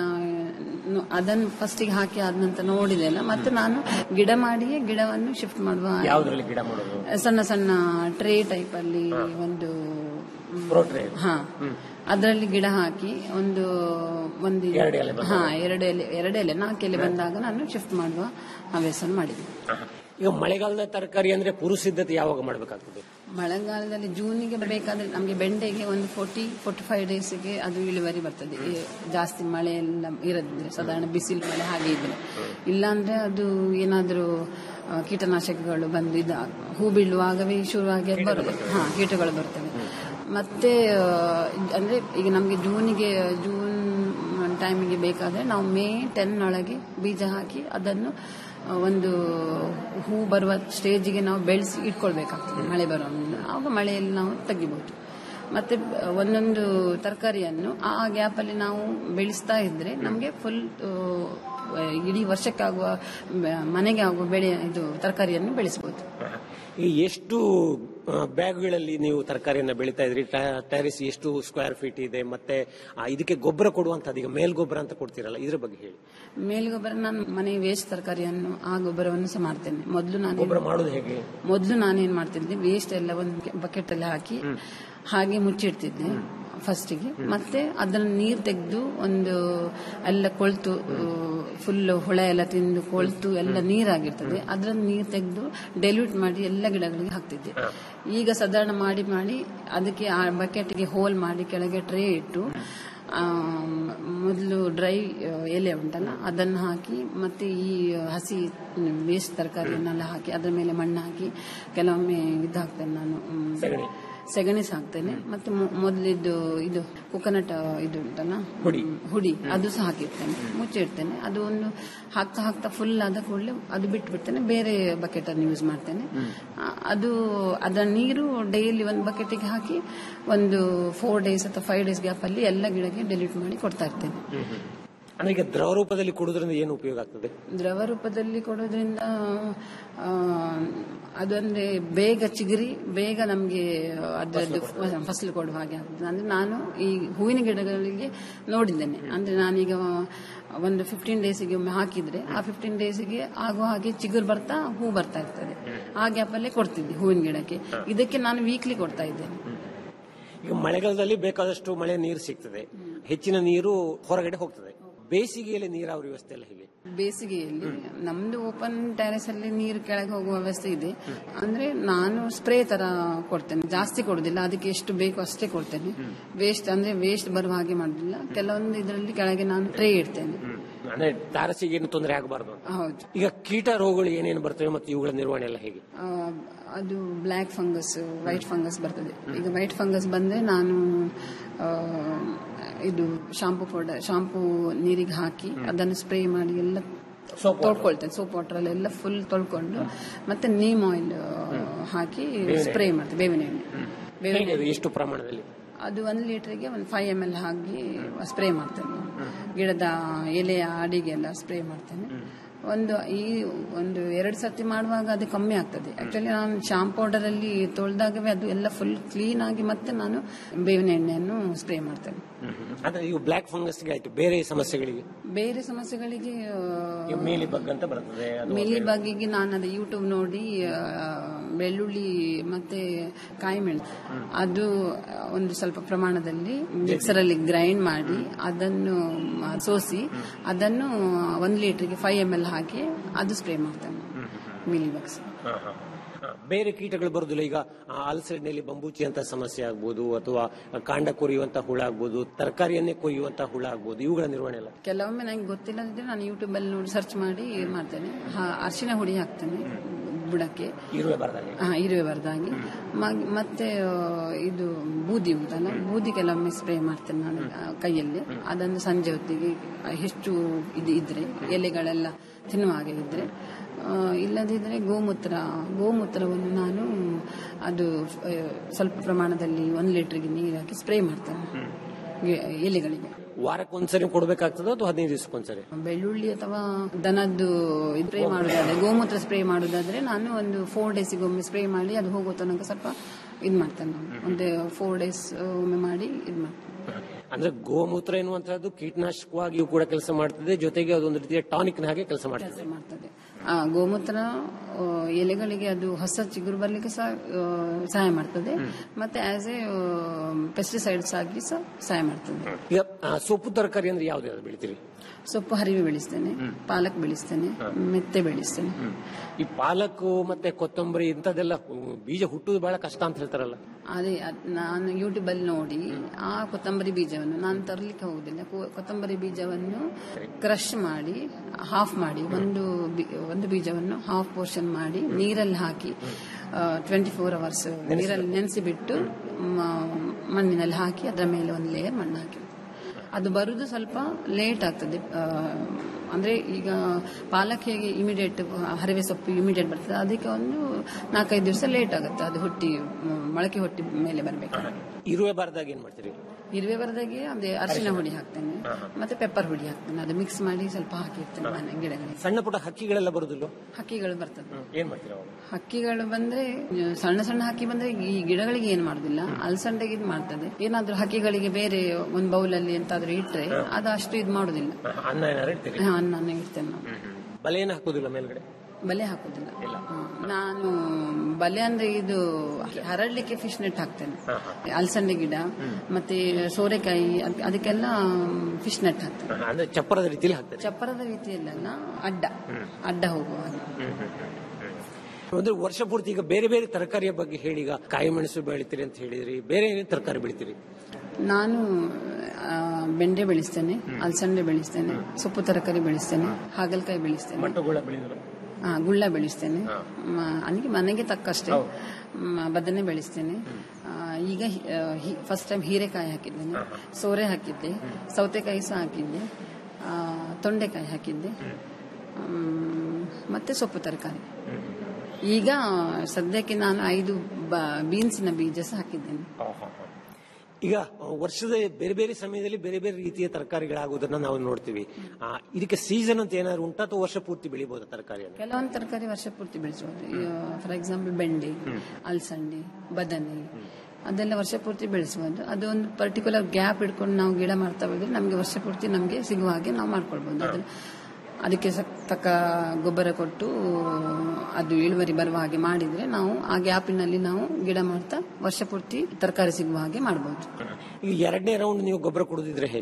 ನು- ಅದನ್ನು ಫಸ್ಟಿಗೆ ಹಾಕಿ ಆದ ನಂತರ ನೋಡಿದೆ ಅಲ್ಲ ಮತ್ತೆ ನಾನು ಗಿಡ ಮಾಡಿಯೇ ಗಿಡವನ್ನು ಶಿಫ್ಟ್ ಮಾಡುವ ಯಾವ್ದ್ರಲ್ಲಿ ಗಿಡ ಮಾಡೋದು ಸಣ್ಣ ಸಣ್ಣ ಟ್ರೇ ಟೈಪ್ ಅಲ್ಲಿ ಒಂದು ಮ್, Pro tray. ಹಾ ಅದರಲ್ಲಿ ಗಿಡ ಹಾಕಿ ಒಂದು ಒಂದು ಎರಡು ಎಲೆ ಬಂದಾಗ. ಹಾ ಎರಡು ಎಲೆ ಎರಡು ಎಲೆ ನಾಲ್ಕು ಎಲೆ ಬಂದಾಗ ನಾನು ಶಿಫ್ಟ್ ಮಾಡುವ ಹವ್ಯಾಸ ಮಾಡಿದೆ ಈಗ ಮಳೆಗಾಲದ ತರಕಾರಿ ಅಂದ್ರೆ ಪೂರ್ವ ಸಿದ್ಧತೆ ಯಾವಾಗ ಮಾಡಬೇಕಾಗ್ತದೆ ಮಳೆಗಾಲದಲ್ಲಿ ಜೂನಿಗೆ ಬೇಕಾದ್ರೆ ನಮಗೆ ಬೆಂಡೆಗೆ ಒಂದು ಫೋರ್ಟಿ ಫೋರ್ಟಿ ಫೈವ್ ಡೇಸ್ಗೆ ಅದು ಇಳುವರಿ ಬರ್ತದೆ ಈ ಜಾಸ್ತಿ ಮಳೆ ಎಲ್ಲ ಇರದಿದ್ರೆ ಸಾಧಾರಣ ಬಿಸಿಲು ಮಳೆ ಹಾಗೆ ಇದ್ರೆ ಇಲ್ಲಾಂದ್ರೆ ಅದು ಏನಾದರೂ ಆ, ಕೀಟನಾಶಕಗಳು ಬಂದು ಇದು ಹೂ ಬೀಳುವಾಗವೇ ಶುರುವಾಗಿ ಅದು ಬರುತ್ತೆ ಹಾ ಕೀಟಗಳು ಬರ್ತವೆ ಮತ್ತೆ ಆ, ಅಂದ್ರೆ ಈಗ ನಮಗೆ ಜೂನಿಗೆ ಜೂನ್ ಟೈಮಿಗೆ ಬೇಕಾದ್ರೆ ನಾವು ಮೇ ಟೆನ್ ಒಳಗೆ ಬೀಜ ಹಾಕಿ ಅದನ್ನು ಆ, ಒಂದು ಹೂ ಬರುವ ಸ್ಟೇಜಿಗೆ ನಾವು ಬೆಳೆಸಿ ಇಟ್ಕೊಳ್ಬೇಕಾಗ್ತದೆ ಮಳೆ ಬರುವ ಮುನ್ನ. ಆವಾಗ ಮಳೆಯಲ್ಲಿ ನಾವು ತೆಗಿಬಹುದು ಮತ್ತೆ ಒಂದೊಂದು ತರಕಾರಿಯನ್ನು ಆ ಗ್ಯಾಪಲ್ಲಿ ನಾವು ಬೆಳೆಸ್ತಾ ಇದ್ರೆ ನಮಗೆ ಫುಲ್ ಇಡೀ ವರ್ಷಕ್ಕಾಗುವ ಬ- ಮನೆಗೆ ಆಗುವ ಬೆಳೆ ಇದು ತರಕಾರಿಯನ್ನು ಬೆಳೆಸಬಹುದು ಈ ಎಷ್ಟು ಆ, ಬ್ಯಾಗ್ಗಳಲ್ಲಿ ನೀವು ತರಕಾರಿಯನ್ನ ಬೆಳೀತಾ ಇದ್ರಿ ಟ್ಯಾರಿಸ್ ಎಷ್ಟು ಸ್ಕ್ವೇರ್ ಫೀಟ್ ಇದೆ ಮತ್ತೆ ಆ, ಇದಕ್ಕೆ ಗೊಬ್ಬರ ಕೊಡುವಂತದ್ದು ಈಗ ಮೇಲ್ ಗೊಬ್ಬರ ಅಂತ ಕೊಡ್ತೀರಲ್ಲ ಇದ್ರ ಬಗ್ಗೆ ಹೇಳಿ ಮೇಲ್ಗೊಬ್ಬರ ನಾನು ಮನೆ ವೇಸ್ಟ್ ತರಕಾರಿಯನ್ನು ಆ ಗೊಬ್ಬರವನ್ನು ಸಹ ಮಾಡ್ತೇನೆ ಮೊದಲು ನಾನು ಗೊಬ್ಬರ ಮಾಡೋದು ಹೇಗೆ ಮೊದಲು ನಾನೇನ್ ಮಾಡ್ತಿದ್ದೆ ವೇಸ್ಟ್ ಎಲ್ಲ ಒಂದು ಬಕೆಟ್ ಅಲ್ಲಿ ಹಾಕಿ ಹಾಗೆ ಮುಚ್ಚಿಡ್ತಿದ್ದೆ ಫಸ್ಟಿಗೆ ಮತ್ತೆ ಅದನ್ನ ನೀರು ತೆಗೆದು ಒಂದು ಎಲ್ಲ ಕೊಳ್ತು ಫುಲ್ ಹುಳ ಎಲ್ಲ ತಿಂದು ಕೊಳ್ತು ಎಲ್ಲ ನೀರಾಗಿರ್ತದೆ ಅದರ ನೀರು ತೆಗೆದು ಡೈಲ್ಯೂಟ್ ಮಾಡಿ ಎಲ್ಲ ಗಿಡಗಳಿಗೆ ಹಾಕ್ತಿದ್ದೆ ಈಗ ಸಾಧಾರಣ ಮಾಡಿ ಮಾಡಿ ಅದಕ್ಕೆ ಆ ಬಕೆಟ್ಗೆ ಹೋಲ್ ಮಾಡಿ ಕೆಳಗೆ ಟ್ರೇ ಇಟ್ಟು ಮೊದಲು ಡ್ರೈ ಎಲೆ ಉಂಟಲ್ಲ ಅದನ್ನು ಹಾಕಿ ಮತ್ತೆ ಈ ಹಸಿ ವೇಸ್ಟ್ ತರಕಾರಿಯನ್ನೆಲ್ಲ ಹಾಕಿ ಅದರ ಮೇಲೆ ಮಣ್ಣು ಹಾಕಿ ಕೆಲವೊಮ್ಮೆ ಇದು ಹಾಕ್ತೇನೆ ನಾನು ಮ್, ಸೆಗಣಿ ಸಹ ಹಾಕ್ತೇನೆ ಮತ್ತೆ ಮೊ- ಮೊದಲಿದ್ದು ಇದು ಕೊಕೊನಟ್ ಇದು ಉಂಟಲ್ಲ ಹುಡಿ. ಮ್, ಹುಡಿ ಅದು ಸಹ ಹಾಕಿರ್ತೇನೆ ಮುಚ್ಚಿಡ್ತೇನೆ ಅದು ಒಂದು ಹಾಕ್ತಾ ಹಾಕ್ತಾ ಫುಲ್ ಆದ ಕೂಡಲೇ ಅದು ಬಿಟ್ಬಿಡ್ತೇನೆ ಬೇರೆ ಬಕೆಟ್ ಅನ್ನು ಯೂಸ್ ಮಾಡ್ತೇನೆ ಆ, ಅದು ಅದರ ನೀರು ಡೈಲಿ ಒಂದು ಬಕೆಟಿಗೆ ಹಾಕಿ ಒಂದು ಫೋರ್ ಡೇಸ್ ಅಥವಾ ಫೈವ್ ಡೇಸ್ ಗ್ಯಾಪ್ ಅಲ್ಲಿ ಎಲ್ಲ ಗಿಡಕ್ಕೆ ಡೆಲಿಟ್ ಮಾಡಿ ಕೊಡ್ತಾ ಇರ್ತೇನೆ ಅಂದ್ರೆ ಈಗ ದ್ರವ ರೂಪದಲ್ಲಿ ಕೊಡುವುದರಿಂದ ಏನು ಉಪಯೋಗ ಆಗ್ತದೆ ದ್ರವ ರೂಪದಲ್ಲಿ ಕೊಡೋದ್ರಿಂದ ಆ, ಅದು ಅಂದ್ರೆ ಬೇಗ ಚಿಗುರಿ ಬೇಗ ನಮಗೆ ಅದರದ್ದು ಫಸಲು ಕೊಡುವ ಹಾಗೆ ಆಗ್ತದೆ ಅಂದ್ರೆ ನಾನು ಈ ಹೂವಿನ ಗಿಡಗಳಿಗೆ ನೋಡಿದ್ದೇನೆ ಅಂದ್ರೆ ನಾನೀಗ ಒಂದು ಫಿಫ್ಟೀನ್ ಡೇಸಿಗೆ ಒಮ್ಮೆ ಹಾಕಿದ್ರೆ ಆ ಫಿಫ್ಟೀನ್ ಡೇಸಿಗೆ ಆಗುವ ಹಾಗೆ ಚಿಗುರು ಬರ್ತಾ ಹೂ ಬರ್ತಾ ಇರ್ತದೆ ಆ ಗ್ಯಾಪಲ್ಲೇ ಕೊಡ್ತಿದ್ದೆ ಹೂವಿನ ಗಿಡಕ್ಕೆ ಇದಕ್ಕೆ ನಾನು ವೀಕ್ಲಿ ಕೊಡ್ತಾ ಇದ್ದೇನೆ ಈಗ ಮಳೆಗಾಲದಲ್ಲಿ ಬೇಕಾದಷ್ಟು ಮಳೆ ನೀರು ಸಿಗ್ತದೆ ಹೆಚ್ಚಿನ ನೀರು ಹೊರಗಡೆ ಹೋಗ್ತದೆ ಬೇಸಿಗೆಯಲ್ಲಿ ನೀರಾವರಿ ವ್ಯವಸ್ಥೆ ಎಲ್ಲ ಹೇಗೆ ಬೇಸಿಗೆಯಲ್ಲಿ ನಮ್ದು ಓಪನ್ ಟೆರೆಸ್ ಅಲ್ಲಿ ನೀರು ಕೆಳಗೆ ಹೋಗುವ ವ್ಯವಸ್ಥೆ ಇದೆ ಅಂದ್ರೆ ನಾನು ಸ್ಪ್ರೇ ತರ ಕೊಡ್ತೇನೆ ಜಾಸ್ತಿ ಕೊಡುದಿಲ್ಲ ಅದಕ್ಕೆ ಎಷ್ಟು ಬೇಕು ಅಷ್ಟೇ ಕೊಡ್ತೇನೆ ವೇಸ್ಟ್ ಅಂದ್ರೆ ವೇಸ್ಟ್ ಬರುವ ಹಾಗೆ ಮಾಡುದಿಲ್ಲ ಕೆಲವೊಂದು ಇದರಲ್ಲಿ ಕೆಳಗೆ ನಾನು ಟ್ರೇ ಇಡ್ತೇನೆ ಅಂದ್ರೆ ತಾರಸಿಗೆ ಏನು ತೊಂದರೆ ಆಗಬಾರ್ದು ಹೌದು ಈಗ ಕೀಟ ರೋಗಗಳು ಏನೇನು ಬರ್ತವೆ ಮತ್ತು ಇವುಗಳ ನಿರ್ವಹಣೆ ಎಲ್ಲ ಹೇಗೆ ಆ, ಅದು ಬ್ಲ್ಯಾಕ್ ಫಂಗಸ್ ವೈಟ್ ಫಂಗಸ್ ಬರ್ತದೆ ಈಗ ವೈಟ್ ಫಂಗಸ್ ಬಂದ್ರೆ ನಾನು ಆ, ಇದು ಶಾಂಪೂ ಪೌಡರ್ ಶಾಂಪೂ ನೀರಿಗೆ ಹಾಕಿ ಅದನ್ನು ಸ್ಪ್ರೇ ಮಾಡಿ ಎಲ್ಲ ತೊಳ್ಕೊಳ್ತೇನೆ ಸೋಪ್ ವಾಟರ್ ಎಲ್ಲ ಫುಲ್ ತೊಳ್ಕೊಂಡು ಮತ್ತೆ ನೀಮ್ ಆಯಿಲ್ ಹಾಕಿ ಬೇವಿನ ಸ್ಪ್ರೇ ಎಣ್ಣೆ. ಮಾಡ್ತೇವೆ ಬೇವಿನ ಎಣ್ಣೆ ಬೇವಿನ ಹೇಗೆ ಅದು? ಎಣ್ಣೆ. ಎಷ್ಟು ಪ್ರಮಾಣದಲ್ಲಿ ಅದು ಒಂದು ಲೀಟರ್ಗೆ ಒಂದು ಫೈವ್ ಎಮ್ ಎಲ್ ಹಾಕಿ ಸ್ಪ್ರೇ ಮಾಡ್ತೇನೆ ಗಿಡದ ಎಲೆಯ ಅಡಿಗೆಲ್ಲ ಸ್ಪ್ರೇ ಮಾಡ್ತೇನೆ ಒಂದು ಈ ಒಂದು ಎರಡು ಸರ್ತಿ ಮಾಡುವಾಗ ಅದು ಕಮ್ಮಿ ಆಗ್ತದೆ ಆಕ್ಚುಲಿ ನಾನು ಶಾಂಪು ಪೌಡರ್ ಅಲ್ಲಿ ತೊಳೆದಾಗವೇ ಅದು ಎಲ್ಲ ಫುಲ್ ಕ್ಲೀನ್ ಆಗಿ ಮತ್ತೆ ನಾನು ಬೇವಿನ ಎಣ್ಣೆಯನ್ನು ಸ್ಪ್ರೇ ಮಾಡ್ತೇನೆ ಅಂದ್ರೆ ಇವು ಬ್ಲಾಕ್ ಫಂಗಸ್ಗೆ ಆಯ್ತು ಬೇರೆ ಸಮಸ್ಯೆಗಳಿಗೆ ಬೇರೆ ಸಮಸ್ಯೆಗಳಿಗೆ ಈಗ ಮೀಲಿ ಬಗ್ ಅಂತ ಬರ್ತದೆ ಅದು ಮಿಲಿ ಬಗ್ಗಿಗೆ ನಾನು ಅದು ಯೂಟ್ಯೂಬ್ ನೋಡಿ ಆ, ಬೆಳ್ಳುಳ್ಳಿ ಮತ್ತೆ ಕಾಯಿ ಮೆಣಸು ಅದು ಒಂದು ಸ್ವಲ್ಪ ಪ್ರಮಾಣದಲ್ಲಿ ಮಿಕ್ಸರ್ ಅಲ್ಲಿ ಗ್ರೈಂಡ್ ಮಾಡಿ ಅದನ್ನು ಮ- ಸೋಸಿ ಅದನ್ನು ಒಂದು ಲೀಟರ್ಗೆ ಫೈವ್ ಎಮ್ ಎಲ್ ಹಾಕಿ ಅದು ಸ್ಪ್ರೇ ಮಾಡ್ತೇನೆ ಮಿಲಿ ಬಗ್ಸ್ ಹಾ, ಹಾ. ಹಾ, ಬೇರೆ ಕೀಟಗಳು ಬರುದಿಲ್ಲ ಈಗ ಆ, ಹಲಸಿನಲ್ಲಿ ಬಂಬೂಚಿ ಅಂತ ಸಮಸ್ಯೆ ಆಗ್ಬೋದು ಅಥವಾ ಕಾಂಡ ಕೊರಿಯುವಂತ ಹುಳ ಆಗ್ಬೋದು ತರಕಾರಿಯನ್ನೇ ಕೊಯ್ಯುವಂತ ಹುಳ ಆಗ್ಬೋದು ಇವುಗಳ ನಿರ್ವಹಣೆ ಎಲ್ಲ ಕೆಲವೊಮ್ಮೆ ನಂಗೆ ಗೊತ್ತಿಲ್ಲದಿದ್ರೆ ನಾನು ಯೂಟ್ಯೂಬ್ ಅಲ್ಲಿ ನೋಡಿ ಸರ್ಚ್ ಮಾಡಿ ಮಾಡ್ತೇನೆ ಹ- ಅರಿಶಿನ ಹುಡಿ ಹಾಕ್ತೇನೆ ಬುಡಕ್ಕೆ ಇರುವೆ ಬರದಾಗೆ ಹಾ ಇರುವೆ ಬರ್ದಾಗಿ ಮ- ಮತ್ತೆ ಆ, ಇದು ಬೂದಿ ಉಂಟಲ್ಲ ಬೂದಿ ಕೆಲವೊಮ್ಮೆ ಸ್ಪ್ರೇ ಮಾಡ್ತೇನೆ ನಾನು ಆ, ಕೈಯಲ್ಲಿ ಅದನ್ನು ಸಂಜೆ ಹೊತ್ತಿಗೆ ಹೆಚ್ಚು ಇದು ಇದ್ರೆ ಎಲೆಗಳೆಲ್ಲ ತಿನ್ನುವ ಹಾಗೆ ಇದ್ರೆ ಆ, ಇಲ್ಲದಿದ್ರೆ ಗೋಮೂತ್ರ ಗೋಮೂತ್ರವನ್ನು ನಾನು ಅದು ಆ, ಸ್ವಲ್ಪ ಪ್ರಮಾಣದಲ್ಲಿ ಒಂದು ಲೀಟರ್ಗೆ ನೀರು ಹಾಕಿ ಸ್ಪ್ರೇ ಮಾಡ್ತೇನೆ ಗಿ- ಎಲೆಗಳಿಗೆ ವಾರಕ್ಕೊಂದ್ಸರಿ ಕೊಡ್ಬೇಕಾಗ್ತದ ಅಥವಾ ಹದಿನೈದು ದಿವಸಕ್ಕೊಂದ್ಸರಿ ಬೆಳ್ಳುಳ್ಳಿ ಅಥವಾ ದನದ್ದು ಸ್ಪ್ರೇ ಮಾಡುದಾದ್ರೆ ಗೋಮೂತ್ರ ಸ್ಪ್ರೇ ಮಾಡುದಾದ್ರೆ ನಾನು ಒಂದು ಫೋರ್ ಡೇಸಿಗೆ ಒಮ್ಮೆ ಸ್ಪ್ರೇ ಮಾಡಿ ಅದು ಹೋಗೋ ತನಕ ಸ್ವಲ್ಪ ಇದು ಮಾಡ್ತೇನೆ ನಾನು ಒಂದು ಫೋರ್ ಡೇಸ್ ಒಮ್ಮೆ ಮಾಡಿ ಇದು ಮಾಡ್ತೇನೆ ಅಂದ್ರೆ ಗೋಮೂತ್ರ ಎನ್ನುವಂತಹದ್ದು ಕೀಟನಾಶಕವಾಗಿಯೂ ಕೂಡ ಕೆಲಸ ಮಾಡ್ತದೆ ಜೊತೆಗೆ ಅದೊಂದು ರೀತಿಯ ಟಾನಿಕ್ ಹಾಗೆ ಕೆಲಸ ಮಾಡ್ತದೆ ಕೆಲಸ ಮಾಡ್ತದೆ ಆ, ಗೋಮೂತ್ರ ಆ, ಎಲೆಗಳಿಗೆ ಅದು ಹೊಸ ಚಿಗುರು ಬರ್ಲಿಕ್ಕೆ ಸಹ ಆ, ಸಹಾಯ ಮಾಡ್ತದೆ ಮತ್ತೆ ಆಸ್ ಎ ಪೆಸ್ಟಿಸೈಡ್ಸ್ ಆಗಿ ಸಹ ಸಹಾಯ ಮಾಡ್ತದೆ ಈಗ ಆ, ಸೊಪ್ಪು ತರಕಾರಿ ಅಂದ್ರೆ ಯಾವ್ದು ಯಾವ್ದು ಬೆಳಿತೀರಿ ಸೊಪ್ಪು ಹರಿವೆ ಬೆಳೆಸ್ತೇನೆ ಪಾಲಕ್ ಬೆಳೆಸ್ತೇನೆ ಮೆತ್ತೆ ಬೆಳೆಸ್ತೇನೆ ಈ ಪಾಲಕ್ ಮತ್ತೆ ಕೊತ್ತಂಬರಿ ಇಂಥದ್ದೆಲ್ಲ ಹು- ಬೀಜ ಹುಟ್ಟುದು ಬಹಳ ಕಷ್ಟ ಅಂತ ಹೇಳ್ತಾರಲ್ಲ ಅದೇ ಅದ್ ನಾನು ಯೂಟ್ಯೂಬ್ ಅಲ್ಲಿ ನೋಡಿ ಆ ಕೊತ್ತಂಬರಿ ಬೀಜವನ್ನು ನಾನು ತರಲಿಕ್ಕೆ ಹೋಗುದಿಲ್ಲ ಕೊ- ಕೊತ್ತಂಬರಿ ಬೀಜವನ್ನು ಕ್ರಶ್ ಮಾಡಿ ಹಾಫ್ ಮಾಡಿ ಒಂದು ಬಿ- ಒಂದು ಬೀಜವನ್ನು ಹಾಫ್ ಪೋರ್ಷನ್ ಮಾಡಿ ನೀರಲ್ಲಿ ಹಾಕಿ ಟ್ವೆಂಟಿ ಫೋರ್ ಅವರ್ಸ್ ನೀರಲ್ಲಿ ನೆನೆಸಿ ಬಿಟ್ಟು ಮಣ್ಣಿನಲ್ಲಿ ಹಾಕಿ ಅದರ ಮೇಲೆ ಒಂದು ಲೇಯರ್ ಮಣ್ಣು ಹಾಕಿ ಅದು ಬರುದು ಸ್ವಲ್ಪ ಲೇಟ್ ಆಗ್ತದೆ ಆ, ಅಂದ್ರೆ ಈಗ ಪಾಲಕ್ ಹೇಗೆ ಇಮಿಡಿಯೇಟ್ ಹರಿವೆ ಸೊಪ್ಪು ಇಮಿಡಿಯೇಟ್ ಬರ್ತದೆ ಅದಕ್ಕೆ ಒಂದು ನಾಲ್ಕೈದು ದಿವಸ ಲೇಟ್ ಆಗುತ್ತೆ ಅದು ಹುಟ್ಟಿ ಮ್, ಮೊಳಕೆ ಹುಟ್ಟಿ ಮೇಲೆ ಬರಬೇಕು ಇರುವೆ ಬಾರದಾಗ ಏನ್ ಮಾಡ್ತೀರಿ ಇರುವೆ ಬರದಾಗೆ ಅದೇ ಅರಿಶಿನ ಹುಡಿ ಹಾಕ್ತೇನೆ ಮತ್ತೆ ಪೆಪ್ಪರ್ ಹುಡಿ ಹಾಕ್ತೇನೆ ಅದು ಮಿಕ್ಸ್ ಮಾಡಿ ಸ್ವಲ್ಪ ಹಾಕಿರ್ತೇನೆ ಮನೆ ಗಿಡಗಳಿಗೆ ಸಣ್ಣ ಪುಟ್ಟ ಹಕ್ಕಿಗಳೆಲ್ಲ ಬರುದಿಲ್ಲ ಹಕ್ಕಿಗಳು ಬರ್ತದೆ ಏನ್ ಮಾಡ್ತೀರಾ ಅವಾಗ? ಹಕ್ಕಿಗಳು ಬಂದ್ರೆ ಆ, ಸಣ್ಣ ಸಣ್ಣ ಹಕ್ಕಿ ಬಂದ್ರೆ ಈ ಗಿಡಗಳಿಗೆ ಏನು ಮಾಡುದಿಲ್ಲ ಅಲಸಂಡೆಗೆ ಇದು ಮಾಡ್ತದೆ ಏನಾದ್ರೂ ಹಕ್ಕಿಗಳಿಗೆ ಬೇರೆ ಒಂದು ಬೌಲಲ್ಲಿ ಎಂತಾದ್ರೂ ಇಟ್ರೆ ಅದು ಅಷ್ಟು ಇದು ಮಾಡುದಿಲ್ಲ ಆ, ಅನ್ನ ಏನಾರು ಇಡ್ತೀರಿ ಹಾ, ಅನ್ನ ಇಡ್ತೇನೆ ನಾನು ಬಲೆ ಏನು ಹಾಕುದಿಲ್ಲ ಮೇಲ್ಗಡೆ ಬಲೆ ಹಾಕುದಿಲ್ಲ ಹಾ, ನಾನು ಬಲೆ ಅಂದ್ರೆ ಇದು ಹರಡ್ಲಿಕ್ಕೆ ಫಿಶ್ ನೆಟ್ ಹಾಕ್ತೇನೆ ಅಲಸಂಡೆ ಗಿಡ ಮತ್ತೆ ಸೋರೆಕಾಯಿ ಅದ್- ಅದಕ್ಕೆಲ್ಲ ಫಿಶ್ ನೆಟ್ ಹಾಕ್ತೇನೆ ಆ, ಅಂದ್ರೆ ಚಪ್ಪರದ ರೀತಿಯಲ್ಲಿ ಹಾಕ್ತಾರೆ ಚಪ್ಪರದ ರೀತಿಯಲ್ಲ ಅಡ್ಡ ಅಡ್ಡ ಹೋಗುವ ಹಾಗೆ ಅಂದ್ರೆ ವರ್ಷ ಪೂರ್ತಿ ಈಗ ಬೇರೆ ಬೇರೆ ತರಕಾರಿಯ ಬಗ್ಗೆ ಹೇಳಿ ಈಗ ಕಾಯಿ ಮೆಣಸು ಬೆಳಿತೀರಿ ಅಂತ ಹೇಳಿದ್ರಿ ಬೇರೆ ಏನೇನು ತರಕಾರಿ ಬೆಳಿತೀರಿ ನಾನು ಆ, ಬೆಂಡೆ ಬೆಳೆಸ್ತೇನೆ ಅಲಸಂಡೆ ಬೆಳೆಸ್ತೇನೆ ಸೊಪ್ಪು ತರಕಾರಿ ಬೆಳೆಸ್ತೇನೆ ಹಾಗಲಕಾಯಿ ಬೆಳೆಸ್ತೇನೆ ಮಟ್ಟುಗಳ ಬೆಳೆದ್ರು ಆ, ಗುಳ್ಳ ಬೆಳೆಸ್ತೇನೆ ಮ- ನನಗೆ ಮನೆಗೆ ತಕ್ಕಷ್ಟೇ ಮ, ಬದನೆ ಬೆಳೆಸ್ತೇನೆ ಆ, ಈಗ ಫಸ್ಟ್ ಟೈಮ್ ಹೀರೆಕಾಯಿ ಹಾಕಿದ್ದೇನೆ ಸೋರೆ ಹಾಕಿದ್ದೆ ಸೌತೆಕಾಯಿ ಸಹ ಹಾಕಿದ್ದೆ ಆ, ತೊಂಡೆಕಾಯಿ ಹಾಕಿದ್ದೆ ಮ್, ಮತ್ತೆ ಸೊಪ್ಪು ತರಕಾರಿ ಈಗ ಸದ್ಯಕ್ಕೆ ನಾನು ಐದು ಬ- ಬೀನ್ಸಿನ ಬೀಜ ಸಹ ಹಾಕಿದ್ದೇನೆ ಈಗ ಆ, ವರ್ಷದ ಬೇರೆ ಬೇರೆ ಸಮಯದಲ್ಲಿ ಬೇರೆ ಬೇರೆ ರೀತಿಯ ತರಕಾರಿಗಳಾಗುವುದನ್ನ ನಾವು ನೋಡ್ತೀವಿ ಆ, ಇದಕ್ಕೆ ಸೀಸನ್ ಅಂತ ಏನಾದ್ರು ಉಂಟಾ ಅಥವಾ ವರ್ಷ ಪೂರ್ತಿ ಬೆಳಿಬಹುದು ತರಕಾರಿಯನ್ನು ಕೆಲವೊಂದು ತರಕಾರಿ ವರ್ಷ ಪೂರ್ತಿ ಬೆಳೆಸಬಹುದು ಫಾರ್ ಎಕ್ಸಾಂಪಲ್ ಬೆಂಡೆ ಅಲಸಂಡೆ ಬದನೆ ಅದೆಲ್ಲ ವರ್ಷ ಪೂರ್ತಿ ಬೆಳೆಸಬಹುದು ಅದು ಒಂದು ಪರ್ಟಿಕ್ಯುಲರ್ ಗ್ಯಾಪ್ ಇಟ್ಕೊಂಡು ನಾವು ಗಿಡ ಮಾಡ್ತಾ ಹೋದ್ರೆ ನಮಗೆ ವರ್ಷ ಪೂರ್ತಿ ನಮಗೆ ಸಿಗುವ ಹಾಗೆ ನಾವು ಮಾಡ್ಕೊಳ್ಬಹುದು ಅದನ್ನ ಅದಕ್ಕೆ ಸಕ್- ತಕ್ಕ ಗೊಬ್ಬರ ಕೊಟ್ಟು ಅದು ಇಳುವರಿ ಬರುವ ಹಾಗೆ ಮಾಡಿದ್ರೆ ನಾವು ಆ ಗ್ಯಾಪಿನಲ್ಲಿ ನಾವು ಗಿಡ ಮಾಡ್ತಾ ವರ್ಷ ಪೂರ್ತಿ ತರಕಾರಿ ಸಿಗುವ ಹಾಗೆ ಮಾಡಬಹುದು ಈಗ ಎರಡನೇ ರೌಂಡ್ ನೀವು ಗೊಬ್ಬರ ಕೊಡುದಿದ್ರೆ ಹೇಗೆ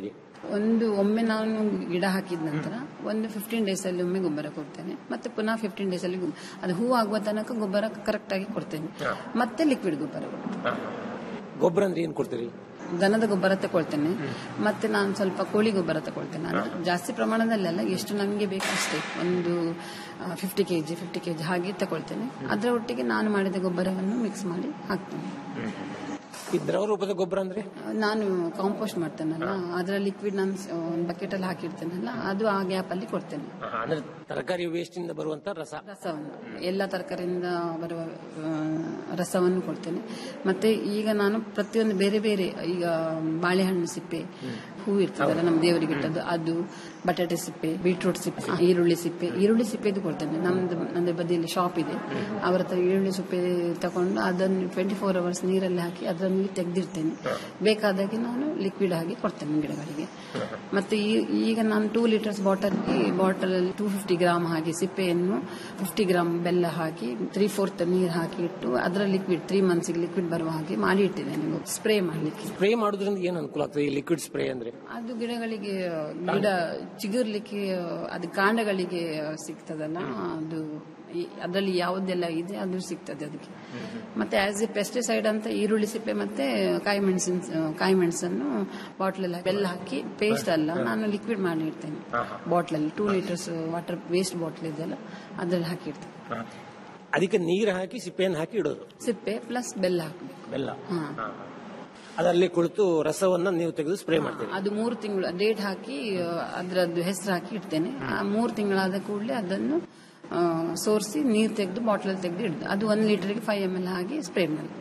ಒಂದು ಒಮ್ಮೆ ನಾನು ಗಿಡ ಹಾಕಿದ ನಂತರ ಒಂದು ಫಿಫ್ಟೀನ್ ಡೇಸ್ ಅಲ್ಲಿ ಒಮ್ಮೆ ಗೊಬ್ಬರ ಕೊಡ್ತೇನೆ ಮತ್ತೆ ಪುನಃ ಫಿಫ್ಟೀನ್ ಡೇಸ್ ಅಲ್ಲಿ ಗೊ- ಅದು ಹೂ ಆಗುವ ತನಕ ಗೊಬ್ಬರ ಕರೆಕ್ಟ್ ಆಗಿ ಕೊಡ್ತೇನೆ ಮತ್ತೆ ಲಿಕ್ವಿಡ್ ಗೊಬ್ಬರ ಗೊಬ್ಬರ ಅಂದ್ರೆ ಏನ್ ಕೊಡ್ತೀರಿ ದನದ ಗೊಬ್ಬರ ತಗೊಳ್ತೇನೆ ಮತ್ತೆ ನಾನು ಸ್ವಲ್ಪ ಕೋಳಿ ಗೊಬ್ಬರ ತಗೊಳ್ತೇನೆ ಅಂದ್ರೆ ಜಾಸ್ತಿ ಪ್ರಮಾಣದಲ್ಲೆಲ್ಲ ಎಷ್ಟು ನನಗೆ ಬೇಕು ಅಷ್ಟೇ ಒಂದು ಫಿಫ್ಟಿ ಕೆಜಿ ಫಿಫ್ಟಿ ಕೆಜಿ ಹಾಗೆ ತಗೊಳ್ತೇನೆ ಅದರ ಒಟ್ಟಿಗೆ ನಾನು ಮಾಡಿದ ಗೊಬ್ಬರವನ್ನು ಮಿಕ್ಸ್ ಮಾಡಿ ಹಾಕ್ತೇನೆ ಈ ದ್ರವ ರೂಪದ ಗೊಬ್ಬರ ಅಂದ್ರೆ ನಾನು ಕಾಂಪೋಸ್ಟ್ ಮಾಡ್ತೇನಲ್ಲ ಅದರ ಲಿಕ್ವಿಡ್ ನಾನು ಒಂದು ಬಕೆಟ್ ಅಲ್ಲಿ ಹಾಕಿರ್ತೇನಲ್ಲ ಅದು ಆ ಗ್ಯಾಪ್ ಅಲ್ಲಿ ಕೊಡ್ತೇನೆ ಆಹಾ, ಅಂದ್ರೆ ತರಕಾರಿ ವೇಸ್ಟ್ ಇಂದ ಬರುವಂತ ರಸ ರಸವನ್ನು ಎಲ್ಲ ತರಕಾರಿಯಿಂದ ಬರುವ ಆ, ರಸವನ್ನು ಕೊಡ್ತೇನೆ ಮತ್ತೆ ಈಗ ನಾನು ಪ್ರತಿಯೊಂದು ಬೇರೆ ಬೇರೆ ಈಗ ಬಾಳೆಹಣ್ಣು ಸಿಪ್ಪೆ ಹೂ ಇರ್ತದಲ್ಲ ನಮ್ಮ ದೇವರಿಗೆ ಇಟ್ಟದ್ದು ಅದು ಬಟಾಟೆ ಸಿಪ್ಪೆ ಬೀಟ್ರೂಟ್ ಸಿಪ್ಪೆ ಆ, ಈರುಳ್ಳಿ ಸಿಪ್ಪೆ ಈರುಳ್ಳಿ ಸಿಪ್ಪೆದು ಕೊಡ್ತೇನೆ ನಮ್ದು ನನ್ನ ಬದಿಯಲ್ಲಿ ಶಾಪ್ ಇದೆ ಅವರ ಹತ್ರ ಈರುಳ್ಳಿ ಸಿಪ್ಪೆ ತಕೊಂಡು ಅದನ್ನು ಟ್ವೆಂಟಿ ಫೋರ್ ಅವರ್ಸ್ ನೀರಲ್ಲಿ ಹಾಕಿ ಅದನ್ನು ತೆಗೆದಿರ್ತೇನೆ ಬೇಕಾದಾಗೆ ನಾನು ಲಿಕ್ವಿಡ್ ಆಗಿ ಕೊಡ್ತೇನೆ ಗಿಡಗಳಿಗೆ ಮತ್ತೆ ಈ- ಈಗ ನಾನು two litres bottle bottle two fifty gram ಹಾಕಿ ಸಿಪ್ಪೆಯನ್ನು ಫಿಫ್ಟಿ ಗ್ರಾಮ್ ಬೆಲ್ಲ ಹಾಕಿ ತ್ರೀ ಫೋರ್ತ್ ನೀರು ಹಾಕಿ ಇಟ್ಟು ಅದರ ಲಿಕ್ವಿಡ್ ತ್ರೀ ಮಂತ್ಸ್ಗೆ ಲಿಕ್ವಿಡ್ ಬರುವ ಹಾಗೆ ಮಾಡಿ ಇಟ್ಟಿದ್ದೇನೆ ಸ್ಪ್ರೇ ಮಾಡಲಿಕ್ಕೆ ಸ್ಪ್ರೇ ಮಾಡೋದ್ರಿಂದ ಏನ್ ಅನುಕೂಲ ಆಗ್ತದೆ ಈ ಲಿಕ್ವಿಡ್ ಸ್ಪ್ರೇ ಅಂದ್ರೆ ಅದು ಗಿಡಗಳಿಗೆ ಗಿಡ ಚಿಗುರ್ಲಿಕ್ಕೆ ಅದು ಕಾಂಡಗಳಿಗೆ ಸಿಗ್ತದಲ್ಲ ಅದು ಈ- ಅದರಲ್ಲಿ ಯಾವುದೆಲ್ಲ ಇದೆ ಅದು ಸಿಗ್ತದೆ ಅದಕ್ಕೆ ಮತ್ತೆ ಆಸ್ ಎ ಪೆಸ್ಟಿಸೈಡ್ ಅಂತ ಈರುಳ್ಳಿ ಸಿಪ್ಪೆ ಮತ್ತೆ ಕಾಯಿ ಮೆಣಸಿನ ಕಾಯಿ ಮೆಣಸನ್ನು ಬಾಟ್ಲಲ್ಲಿ ಬೆಲ್ಲ ಹಾಕಿ ಪೇಸ್ಟ್ ಅಲ್ಲ ನಾನು ಲಿಕ್ವಿಡ್ ಮಾಡಿ ಇಡ್ತೇನೆ ಬಾಟ್ಲಲ್ಲಿ two litres water waste bottle ಇದೆಯಲ್ಲ ಅದರಲ್ಲಿ ಹಾಕಿಡ್ತೇನೆ ಅದಕ್ಕೆ ನೀರು ಹಾಕಿ ಸಿಪ್ಪೆಯನ್ನು ಹಾಕಿ ಇಡೋದು ಸಿಪ್ಪೆ ಪ್ಲಸ್ ಬೆಲ್ಲ ಹಾಕಬೇಕು ಬೆಲ್ಲ ಹಾ ಅದರಲ್ಲಿ ಕುಳಿತು ರಸವನ್ನ ನೀವು ತೆಗೆದು ಸ್ಪ್ರೇ ಮಾಡ್ತೀರಿ ಅದು ಮೂರು ತಿಂಗಳು ಡೇಟ್ ಹಾಕಿ ಆ, ಅದರದ್ದು ಹೆಸರು ಹಾಕಿ ಇಡ್ತೇನೆ ಆ ಮೂರು ತಿಂಗಳಾದ ಕೂಡಲೇ ಅದನ್ನು ಆ, ಸೋರಿಸಿ ನೀರು ತೆಗೆದು ಬಾಟ್ಲಲ್ಲಿ ತೆಗೆದು ಇಡ್ದು ಅದು ಒಂದು ಲೀಟರ್ಗೆ ಫೈವ್ ಎಮ್ ಎಲ್ ಹಾಕಿ ಸ್ಪ್ರೇ ಮಾಡಿ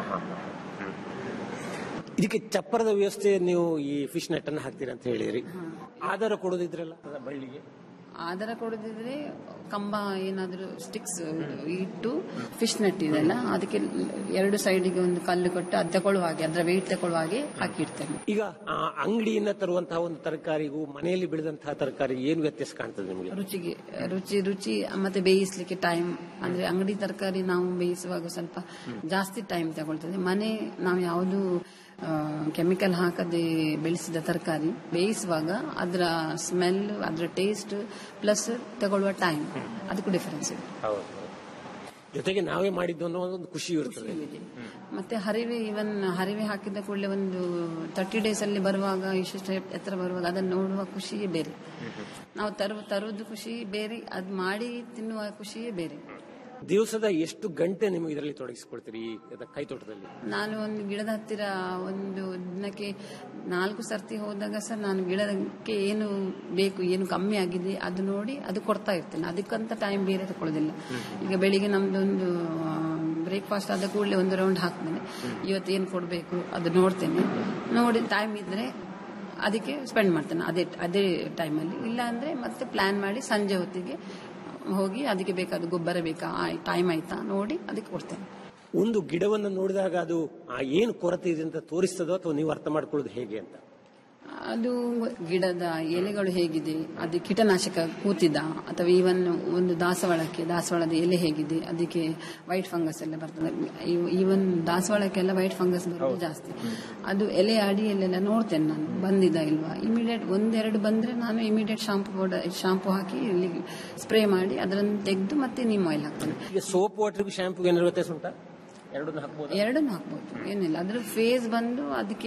ಇದಕ್ಕೆ ಚಪ್ಪರದ ವ್ಯವಸ್ಥೆ ನೀವು ಈ ಫಿಶ್ ನೆಟ್ ಅನ್ನು ಹಾಕ್ತೀರಿ ಅಂತ ಹೇಳಿದ್ರಿ ಆಧಾರ ಕೊಡೋದಿದ್ರಲ್ಲ ಅದ ಬಳ್ಳಿಗೆ ಆಧಾರ ಕೊಡದಿದ್ರೆ ಕಂಬ ಏನಾದರೂ ಸ್ಟಿಕ್ಸ್ ಇಟ್ಟು ಫಿಶ್ ನೆಟ್ ಇದೆಲ್ಲ ಅದಕ್ಕೆ ಎರಡು ಸೈಡಿಗೆ ಒಂದು ಕಲ್ಲು ಕೊಟ್ಟು ಅದು ತಗೊಳ್ಳುವ ಹಾಗೆ ಅದರ ವೆಯ್ಟ್ ತಗೊಳ್ಳುವ ಹಾಗೆ ಹಾಕಿಡ್ತೇನೆ ಈಗ ಆ ಅಂಗಡಿಯಿಂದ ತರುವಂತಹ ಒಂದು ತರಕಾರಿಗೂ ಮನೆಯಲ್ಲಿ ಬೆಳೆದಂತಹ ತರಕಾರಿ ಏನು ವ್ಯತ್ಯಾಸ ಕಾಣ್ತದೆ ನಿಮಗೆ ರುಚಿಗೆ ರುಚಿ ರುಚಿ ಮತ್ತೆ ಬೇಯಿಸ್ಲಿಕ್ಕೆ ಟೈಮ್ ಅಂದ್ರೆ ಅಂಗಡಿ ತರಕಾರಿ ನಾವು ಬೇಯಿಸುವಾಗ ಸ್ವಲ್ಪ ಜಾಸ್ತಿ ಟೈಮ್ ತಗೊಳ್ತದೆ ಮನೆ ನಾವು ಯಾವುದು ಕೆಮಿಕಲ್ ಹಾಕದೆ ಬೆಳೆಸಿದ ತರಕಾರಿ ಬೇಯಿಸುವಾಗ ಅದರ ಸ್ಮೆಲ್ ಅದರ ಟೇಸ್ಟ್ ಪ್ಲಸ್ ತಗೊಳ್ಳುವ ಟೈಮ್ ಅದಕ್ಕೂ ಡಿಫರೆನ್ಸ್ ಇದೆ ಜೊತೆಗೆ ನಾವೇ ಮಾಡಿದ್ದು ಅನ್ನೋ ಒಂದು ಖುಷಿ ಇರ್ತದೆ ಮತ್ತೆ ಹರಿವೆ ಇವನ್ ಹರಿವೆ ಹಾಕಿದ ಕೂಡಲೇ ಒಂದು ತರ್ಟಿ ಡೇಸ್ ಅಲ್ಲಿ ಬರುವಾಗ ಇಷ್ಟು ಎತ್ತರ ಬರುವಾಗ ಅದನ್ನು ನೋಡುವ ಖುಷಿಯೇ ಬೇರೆ ನಾವು ತರುವ ತರುವುದು ಖುಷಿ ಬೇರೆ ಅದು ಮಾಡಿ ತಿನ್ನುವ ಖುಷಿಯೇ ಬೇರೆ ದಿವಸದ ಎಷ್ಟು ಗಂಟೆ ನೀವು ಇದರಲ್ಲಿ ತೊಡಗಿಸಿಕೊಳ್ತೀರಿ ಈ ಕೈ ತೋಟದಲ್ಲಿ ನಾನು ಒಂದು ಗಿಡದ ಹತ್ತಿರ ಒಂದು ದಿನಕ್ಕೆ ನಾಲ್ಕು ಸರ್ತಿ ಹೋದಾಗ ಸರ್ ನಾನು ಗಿಡಕ್ಕೆ ಏನು ಬೇಕು ಏನು ಕಮ್ಮಿ ಆಗಿದೆ ಅದು ನೋಡಿ ಅದು ಕೊಡ್ತಾ ಇರ್ತೇನೆ ಅದಕ್ಕಂತ ಟೈಮ್ ಬೇರೆ ತಗೊಳ್ಳೋದಿಲ್ಲ ಈಗ ಬೆಳಿಗ್ಗೆ ನಮ್ದೊಂದು ಬ್ರೇಕ್ಫಾಸ್ಟ್ ಆದ ಕೂಡಲೇ ಒಂದು ರೌಂಡ್ ಹಾಕ್ತೇನೆ ಇವತ್ತು ಏನು ಕೊಡಬೇಕು ಅದು ನೋಡ್ತೇನೆ ನೋಡಿ ಟೈಮ್ ಇದ್ರೆ ಅದಕ್ಕೆ ಸ್ಪೆಂಡ್ ಮಾಡ್ತೇನೆ ಅದೇ ಅದೇ ಟೈಮಲ್ಲಿ ಇಲ್ಲ ಅಂದ್ರೆ ಮತ್ತೆ ಪ್ಲಾನ್ ಮಾಡಿ ಸಂಜೆ ಹೊತ್ತಿಗೆ ಹೋಗಿ ಅದಕ್ಕೆ ಬೇಕಾದ ಗೊಬ್ಬರ ಬೇಕಾ ಟೈಮ್ ಆಯ್ತಾ ನೋಡಿ ಅದಕ್ಕೆ ಕೊಡ್ತೇನೆ ಒಂದು ಗಿಡವನ್ನು ನೋಡಿದಾಗ ಅದು ಆ ಏನು ಕೊರತೆ ಇದೆ ಅಂತ ತೋರಿಸ್ತದೋ ಅಥವಾ ನೀವು ಅರ್ಥ ಮಾಡ್ಕೊಳ್ಳೋದು ಹೇಗೆ ಅಂತ ಅದು ಗಿಡದ ಎಲೆಗಳು ಹೇಗಿದೆ ಅದು ಕೀಟನಾಶಕ ಕೂತಿದ ಅಥವಾ ಈವನ್ ಒಂದು ದಾಸವಾಳಕ್ಕೆ ದಾಸವಾಳದ ಎಲೆ ಹೇಗಿದೆ ಅದಕ್ಕೆ ವೈಟ್ ಫಂಗಸ್ ಎಲ್ಲ ಬರ್ತದೆ ಈವನ್ ದಾಸವಾಳಕ್ಕೆಲ್ಲ ವೈಟ್ ಫಂಗಸ್ ಬರೋದು ಜಾಸ್ತಿ ಅದು ಎಲೆ ಅಡಿಯಲ್ಲೆಲ್ಲ ನೋಡ್ತೇನೆ ನಾನು ಬಂದಿದ ಇಲ್ವಾ ಇಮಿಡಿಯೇಟ್ ಒಂದೆರಡು ಬಂದ್ರೆ ನಾನು ಇಮಿಡಿಯೇಟ್ ಶಾಂಪು ಪೌಡರ್ ಶಾಂಪು ಹಾಕಿ ಇಲ್ಲಿ ಸ್ಪ್ರೇ ಮಾಡಿ ಅದನ್ನು ತೆಗೆದು ಮತ್ತೆ ನೀಮ್ ಆಯಿಲ್ ಹಾಕ್ತೇನೆ ಈಗ ಸೋಪ್ ವಾಟರ್ಗೂ ಶಾಂಪೂಗೆ ಏನಾದ್ರು ವ್ಯತ್ಯಾಸ ಉಂಟಾ ಎರಡನ್ನ ಹಾಕ್ಬೋದು ಎರಡನ್ನು ಹಾಕ್ಬೋದು ಏನಿಲ್ಲ ಅದ್ರ ಫೇಸ್ ಬಂದು ಅದಕ್ಕೆ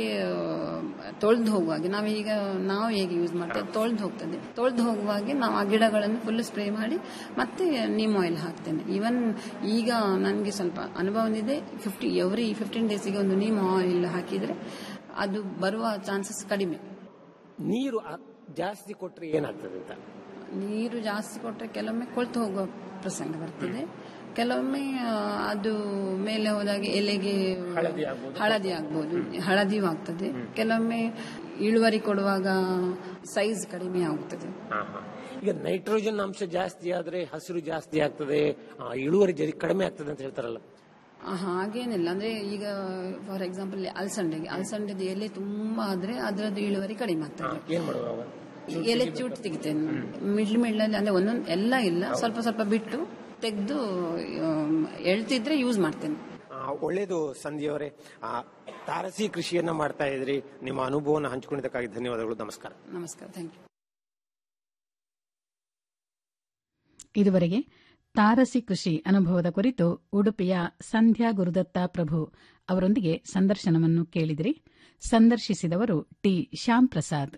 ತೊಳೆದು ಹೋಗುವಾಗೆ ನಾವೀಗ ನಾವು ಹೇಗೆ ಯೂಸ್ ಮಾಡ್ತೇವೆ ತೊಳೆದು ಹೋಗ್ತದೆ ತೊಳೆದು ಹೋಗುವಾಗೆ ನಾವು ಆ ಗಿಡಗಳನ್ನು ಫುಲ್ ಸ್ಪ್ರೇ ಮಾಡಿ ಮತ್ತೆ ನೀಮ್ ಆಯಿಲ್ ಹಾಕ್ತೇನೆ ಈವನ್ ಈಗ ನನಗೆ ಸ್ವಲ್ಪ ಅನುಭವ ಬಂದಿದೆ ಫಿಫ್ಟಿ ಎವ್ರಿ ಫಿಫ್ಟೀನ್ ಡೇಸಿಗೆ ಒಂದು ನೀಮ್ ಆಯಿಲ್ ಹಾಕಿದ್ರೆ ಅದು ಬರುವ ಚಾನ್ಸಸ್ ಕಡಿಮೆ ನೀರು ಆ- ಜಾಸ್ತಿ ಕೊಟ್ರೆ ಏನಾಗ್ತದೆ ಅಂತ ನೀರು ಜಾಸ್ತಿ ಕೊಟ್ಟರೆ ಕೆಲವೊಮ್ಮೆ ಕೊಳ್ತು ಹೋಗುವ ಪ್ರಸಂಗ ಬರ್ತದೆ ಕೆಲವೊಮ್ಮೆ ಆ, ಅದು ಮೇಲೆ ಹೋದಾಗ ಎಲೆಗೆ ಹಳದಿ ಆಗ್ಬೋದು ಹಳದಿಯೂ ಆಗ್ತದೆ ಕೆಲವೊಮ್ಮೆ ಇಳುವರಿ ಕೊಡುವಾಗ ಸೈಜ್ ಕಡಿಮೆ ಆಗುತ್ತದೆ ಈಗ ನೈಟ್ರೋಜನ್ ಅಂಶ ಜಾಸ್ತಿ ಆದ್ರೆ ಹಸಿರು ಜಾಸ್ತಿ ಆಗ್ತದೆ ಆ, ಇಳುವರಿ ಜರಿ ಕಡಿಮೆ ಆಗ್ತದೆ ಅಂತ ಹೇಳ್ತಾರಲ್ಲ ಆ, ಹಾಗೇನಿಲ್ಲ ಅಂದ್ರೆ ಈಗ ಫಾರ್ ಎಕ್ಸಾಂಪಲ್ ಅಲಸಂಡೆಗೆ ಅಲಸಂಡೆದು ಎಲೆ ತುಂಬಾ ಆದ್ರೆ ಅದರದ್ದು ಇಳುವರಿ ಕಡಿಮೆ ಆಗ್ತದೆ ಏನ್ ಮಾಡುವಾಗ ಎಲೆ ಚೂಟ್ ತೆಗಿತೇನೆ ಮಿಡ್ಲ್ ಮಿಡ್ಲಲ್ಲಿ ಅಂದ್ರೆ ಒಂದೊಂದು ಎಲ್ಲ ಇಲ್ಲ ಸ್ವಲ್ಪ ಸ್ವಲ್ಪ ಬಿಟ್ಟು ತೆಗೆದು ಎಳ್ತಿದ್ರೆ ಯೂಸ್ ಮಾಡ್ತೇನೆ ಆ, ಒಳ್ಳೇದು ಸಂಧಿಯವರೇ ಆ, ತಾರಸಿ ಕೃಷಿಯನ್ನ ಮಾಡ್ತಾ ಇದ್ರಿ ನಿಮ್ಮ ಅನುಭವನ ಹಂಚಿಕೊಂಡಿದ್ದಕ್ಕಾಗಿ ಧನ್ಯವಾದಗಳು ನಮಸ್ಕಾರ ನಮಸ್ಕಾರ ಥ್ಯಾಂಕ್ ಯು ಇದುವರೆಗೆ ತಾರಸಿ ಕೃಷಿ ಅನುಭವದ ಕುರಿತು ಉಡುಪಿಯ ಸಂಧ್ಯಾ ಗುರುದತ್ತ ಪ್ರಭು ಅವರೊಂದಿಗೆ ಸಂದರ್ಶನವನ್ನು ಕೇಳಿದಿರಿ ಸಂದರ್ಶಿಸಿದವರು ಟಿ ಶ್ಯಾಮ್ ಪ್ರಸಾದ್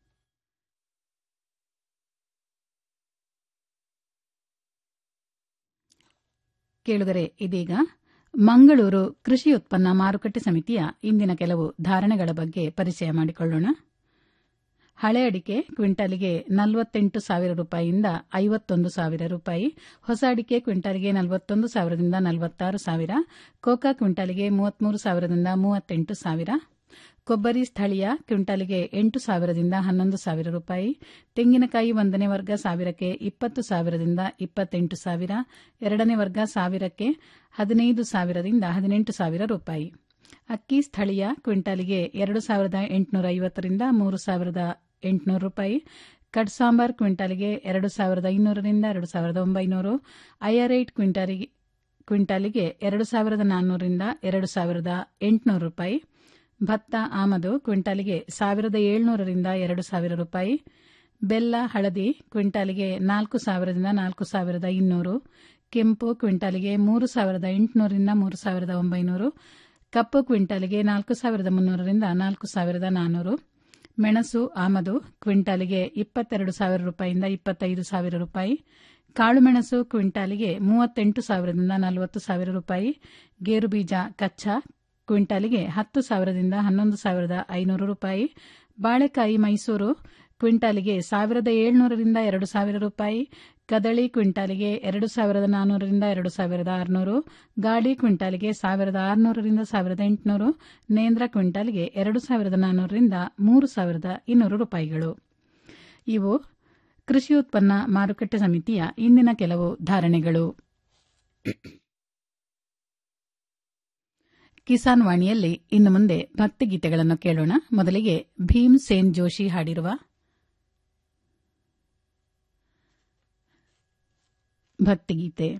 ಕೇಳುಗರೆ ಇದೀಗ ಮಂಗಳೂರು ಕೃಷಿ ಉತ್ಪನ್ನ ಮಾರುಕಟ್ಟೆ ಸಮಿತಿಯ ಇಂದಿನ ಕೆಲವು ಧಾರಣೆಗಳ ಬಗ್ಗೆ ಪರಿಚಯ ಮಾಡಿಕೊಳ್ಳೋಣ ಹಳೆ ಅಡಿಕೆ ಕ್ವಿಂಟಾಲಿಗೆ ನಲವತ್ತೆಂಟು ಸಾವಿರ ರೂಪಾಯಿಯಿಂದ ಐವತ್ತೊಂದು ಸಾವಿರ ರೂಪಾಯಿ ಹೊಸ ಅಡಿಕೆ ಕ್ವಿಂಟಾಲಿಗೆ ನಲವತ್ತೊಂದು ಸಾವಿರದಿಂದ ನಲವತ್ತಾರು ಸಾವಿರ ಕೋಕಾ ಕ್ವಿಂಟಾಲಿಗೆ ಮೂವತ್ಮೂರು ಸಾವಿರದಿಂದ ಮೂವತ್ತೆಂಟು ಸಾವಿರ ಕೊಬ್ಬರಿ ಸ್ಥಳೀಯ ಕ್ವಿಂಟಾಲಿಗೆ ಎಂಟು ಸಾವಿರದಿಂದ ಹನ್ನೊಂದು ಸಾವಿರ ರೂಪಾಯಿ ತೆಂಗಿನಕಾಯಿ ಒಂದನೇ ವರ್ಗ ಸಾವಿರಕ್ಕೆ ಇಪ್ಪತ್ತು ಸಾವಿರದಿಂದ ಇಪ್ಪತ್ತೆಂಟು ಸಾವಿರ ಎರಡನೇ ವರ್ಗ ಸಾವಿರಕ್ಕೆ ಹದಿನೈದು ಸಾವಿರದಿಂದ ಹದಿನೆಂಟು ಸಾವಿರ ರೂಪಾಯಿ ಅಕ್ಕಿ ಸ್ಥಳೀಯ ಕ್ವಿಂಟಾಲಿಗೆ ಎರಡು ಸಾವಿರದ ಎಂಟುನೂರ ಐವತ್ತರಿಂದ ಮೂರು ಸಾವಿರದ ಎಂಟುನೂರು ರೂಪಾಯಿ ಕಡ್ಸಾಂಬಾರ್ ಕ್ವಿಂಟಾಲಿಗೆ ಎರಡು ಸಾವಿರದ ಐನೂರರಿಂದ ಎರಡು ಸಾವಿರದ ಒಂಬೈನೂರು ಐಆರ್ಐಟ್ ಕ್ವಿಂಟಾಲಿಗೆ ಕ್ವಿಂಟಾಲಿಗೆ ಎರಡು ಸಾವಿರದ ನಾನ್ನೂರರಿಂದ ಎರಡು ಸಾವಿರದ ಎಂಟುನೂರು ರೂಪಾಯಿ ಭತ್ತ ಆಮದು ಕ್ವಿಂಟಾಲಿಗೆ ಸಾವಿರದ ಏಳ್ನೂರರಿಂದ ಎರಡು ಸಾವಿರ ರೂಪಾಯಿ ಬೆಲ್ಲ ಹಳದಿ ಕ್ವಿಂಟಾಲಿಗೆ ನಾಲ್ಕು ಸಾವಿರದಿಂದ ನಾಲ್ಕು ಸಾವಿರದ ಇನ್ನೂರು ಕೆಂಪು ಕ್ವಿಂಟಾಲಿಗೆ ಮೂರು ಸಾವಿರದ ಎಂಟುನೂರರಿಂದ ಮೂರು ಸಾವಿರದ ಒಂಬೈನೂರು ಕಪ್ಪು ಕ್ವಿಂಟಾಲಿಗೆ ನಾಲ್ಕು ಸಾವಿರದ ಮುನ್ನೂರರಿಂದ ನಾಲ್ಕು ಸಾವಿರದ ನಾನ್ನೂರು ಮೆಣಸು ಆಮದು ಕ್ವಿಂಟಾಲಿಗೆ ಇಪ್ಪತ್ತೆರಡು ಸಾವಿರ ರೂಪಾಯಿಯಿಂದ ಇಪ್ಪತ್ತೈದು ಸಾವಿರ ರೂಪಾಯಿ ಕಾಳುಮೆಣಸು ಕ್ವಿಂಟಾಲಿಗೆ ಮೂವತ್ತೆಂಟು ಸಾವಿರದಿಂದ ನಲವತ್ತು ಸಾವಿರ ರೂಪಾಯಿ ಗೇರುಬೀಜ ಕಚ್ಚಾ ಕ್ವಿಂಟಾಲಿಗೆ ಹತ್ತು ಸಾವಿರದಿಂದ ಹನ್ನೊಂದು ಸಾವಿರದ ಐನೂರು ರೂಪಾಯಿ ಬಾಳೆಕಾಯಿ ಮೈಸೂರು ಕ್ವಿಂಟಾಲಿಗೆ ಸಾವಿರದ ಏಳ್ನೂರರಿಂದ ಎರಡು ಸಾವಿರ ರೂಪಾಯಿ ಕದಳಿ ಕ್ವಿಂಟಾಲಿಗೆ ಎರಡು ಸಾವಿರದ ನಾನ್ನೂರರಿಂದ ಎರಡು ಸಾವಿರದ ಆರುನೂರು ಗಾಡಿ ಕ್ವಿಂಟಾಲಿಗೆ ಸಾವಿರದ ಆರುನೂರರಿಂದ ಸಾವಿರದ ಎಂಟುನೂರು ನೇಂದ್ರ ಕ್ವಿಂಟಾಲಿಗೆ ಎರಡು ಸಾವಿರದ ನಾನ್ನೂರರಿಂದ ಮೂರು ಸಾವಿರದ ಇನ್ನೂರು ರೂಪಾಯಿಗಳು ಇವು ಕೃಷಿ ಉತ್ಪನ್ನ ಮಾರುಕಟ್ಟೆ ಸಮಿತಿಯ ಇಂದಿನ ಕೆಲವು ಧಾರಣೆಗಳು ಕಿಸಾನ್ ವಾಣಿಯಲ್ಲಿ ಇನ್ನು ಮುಂದೆ ಭಕ್ತಿಗೀತೆಗಳನ್ನು ಕೇಳೋಣ ಮೊದಲಿಗೆ ಭೀಮ್ ಸೇನ್ ಜೋಶಿ ಹಾಡಿರುವ ಭಕ್ತಿಗೀತೆ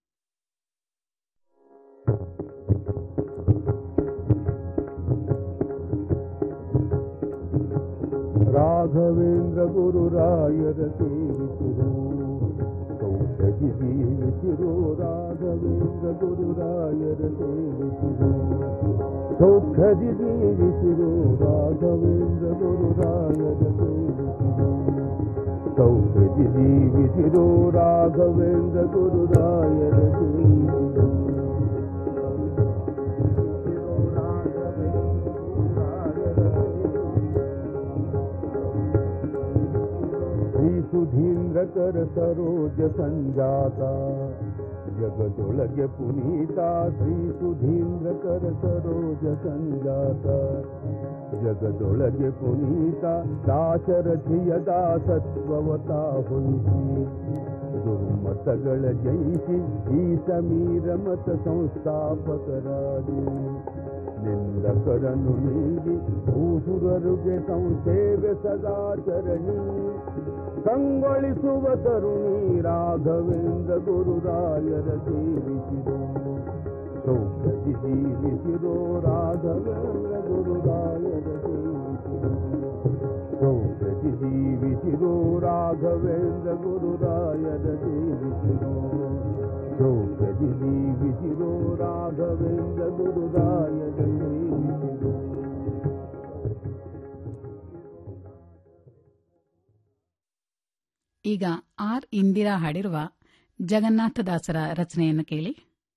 ರಾಘವೇಂದ್ರ ಗುರುರಾಯರ ಸೇವಿಸಿರು ಸೌಖ್ಯದಿ ಜೀವಿಸಿರು ರಾಘವೇಂದ್ರ ಗುರುರಾಯರ ಸೇವಿಸಿರು ಸೌಖ್ಯದಿ ಜೀವಿಸಿರು ರಾಘವೇಂದ್ರ ಗುರುರಾಯರ ಸೇವಿಸಿರು ಸೌಖ್ಯದಿ ಜೀವಿಸಿರು ರಾಘವೇಂದ್ರ ಗುರುರಾಯರ ಸೇವಿಸಿರು ಸುಧೀಂದ್ರ ಕರ ಸರೋಜ ಸಂಜಾತ ಜಗದೊಳಗೆ ಪುನೀತ ಶ್ರೀ ಸುಧೀಂದ್ರ ಕರ ಸರೋಜ ಸಂಜಾತ ಜಗದೊಳಗೆ ಪುನೀತ ದಾಶರಥಿಯ ದಾಸತ್ವವತ ಹೊಂದಿ ದುರ್ಮತಗಳ ಜಯಿಸಿ ಈ ಸಮೀರ ಮತ ಸಂಸ್ಥಾಪಕರಾಗಿ ನಿಂದಕರನ್ನು ನೀಗಿ ಭೂಸುರರುಗೆ ಸಂಸೇವೆ ಸದಾಚರಣಿ ಕಂಗೊಳಿಸುವ ತರುಣಿ ರಾಘವೇಂದ್ರ ಗುರುರಾಯರ ಸೇವಿಸಿರೋ ಸೌಖ್ಯದಿ ಜೀವಿಸಿರೋ ರಾಘವೇಂದ್ರ ಗುರುರಾಯರ ಸೇವಿಸಿರೋ ಸೌಖ್ಯದಿ ಜೀವಿಸಿರೋ ರಾಘವೇಂದ್ರ ಗುರುರಾಯರ ಸೇವಿಸಿರೋ ಸೌಖ್ಯದಿ ಜೀವಿಸಿರೋ ರಾಘವೇಂದ್ರ ಗುರುರಾಯರ ಸೇವಿಸಿರೋ ಈಗ ಆರ್ ಇಂದಿರಾ ಹಾಡಿರುವ ಜಗನ್ನಾಥದಾಸರ ರಚನೆಯನ್ನು ಕೇಳಿ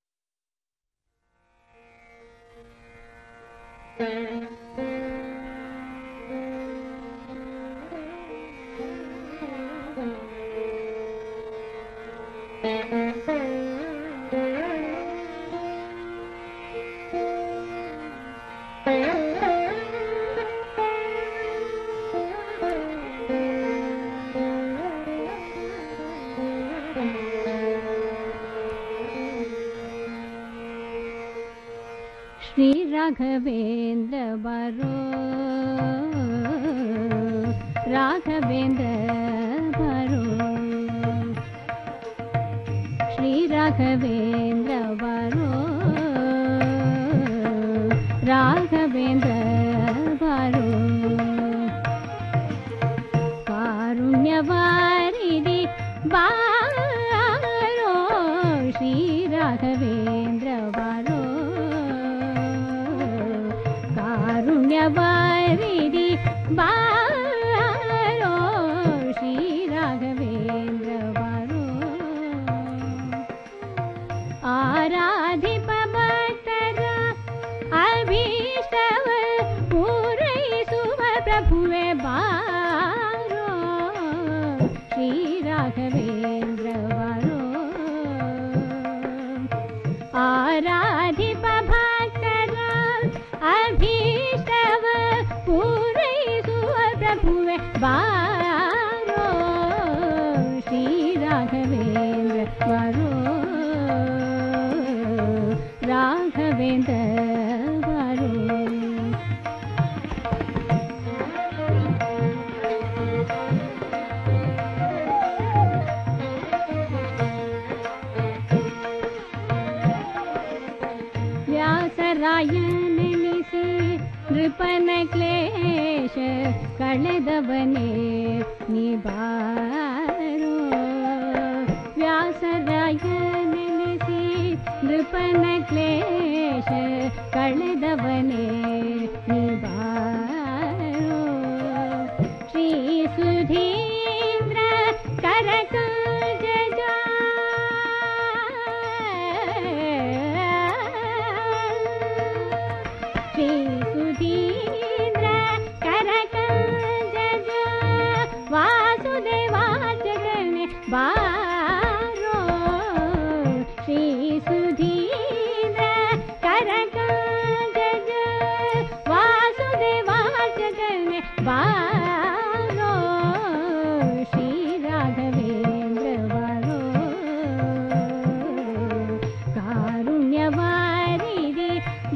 श्री राघवेन्द्र बरो राघवेन्द्र बरो श्री राघवेन्द्र बरो ರಾಘವೇಂದ್ರ ಬಾರೋ ಕಾರುಣ್ಯವಾರಿದಿ ಬಾರೋ ಶ್ರೀ ರಾಘವೇಂದ್ರ ಬಾರೋ ಕಾರುಣ್ಯವಾರಿದಿ ಬಾರೋ ಶ್ರೀ ರಾಘವೇಂದ್ರ ಬಾರೋ ಆರಾಧಿಪ ಭಕ್ತರ ಅಭೀಷ್ಟವ ಪೂರೈಸುವ ಪ್ರಭುವೆ ಬಾರೋ ಶ್ರೀ ರಾಘವೇಂದ್ರ ಬಾರೋ ಆರಾಧಿಪ ಭಕ್ತರ ಅಭೀಷ್ಟವ ಪೂರೈಸುವ ಪ್ರಭುವೆ ಬಾರೋ ಶ್ರೀ ರಾಘವೇಂದ್ರ ಬಾರೋ ರಾಘವೇಂದ್ರ ಬಾರೋ ವ್ಯಾಸರಾಯನೆನಿಸಿ ನೃಪನ ಕ್ಲೇಶ ಕಳೆದವನೇ ನಿಬಾರೋ ವ್ಯಾಸರಾಯನೆನಿಸಿ ನೃಪನ ಕ್ಲೇಶ ಕಳೆದವನೇ ನಿಬಾರೋ ಶ್ರೀ ಸುಧೀಂದ್ರ ಕರಕಜ ಶ್ರೀ ಸುಧೀಂದ್ರ ಕರಕಜ ವಾಸುದೇವಾಚರಣೆ ಬಾರೋ ಶ್ರೀ ಸುಧೀಂದ್ರ ಕರಕಜ ವಾಸುದೇವಾಚರಣೆ ಬಾರೋ ಶ್ರೀ ರಾಘವೇಂದ್ರ ಬಾರೋ ಕಾರುಣ್ಯವಾರಿದಿ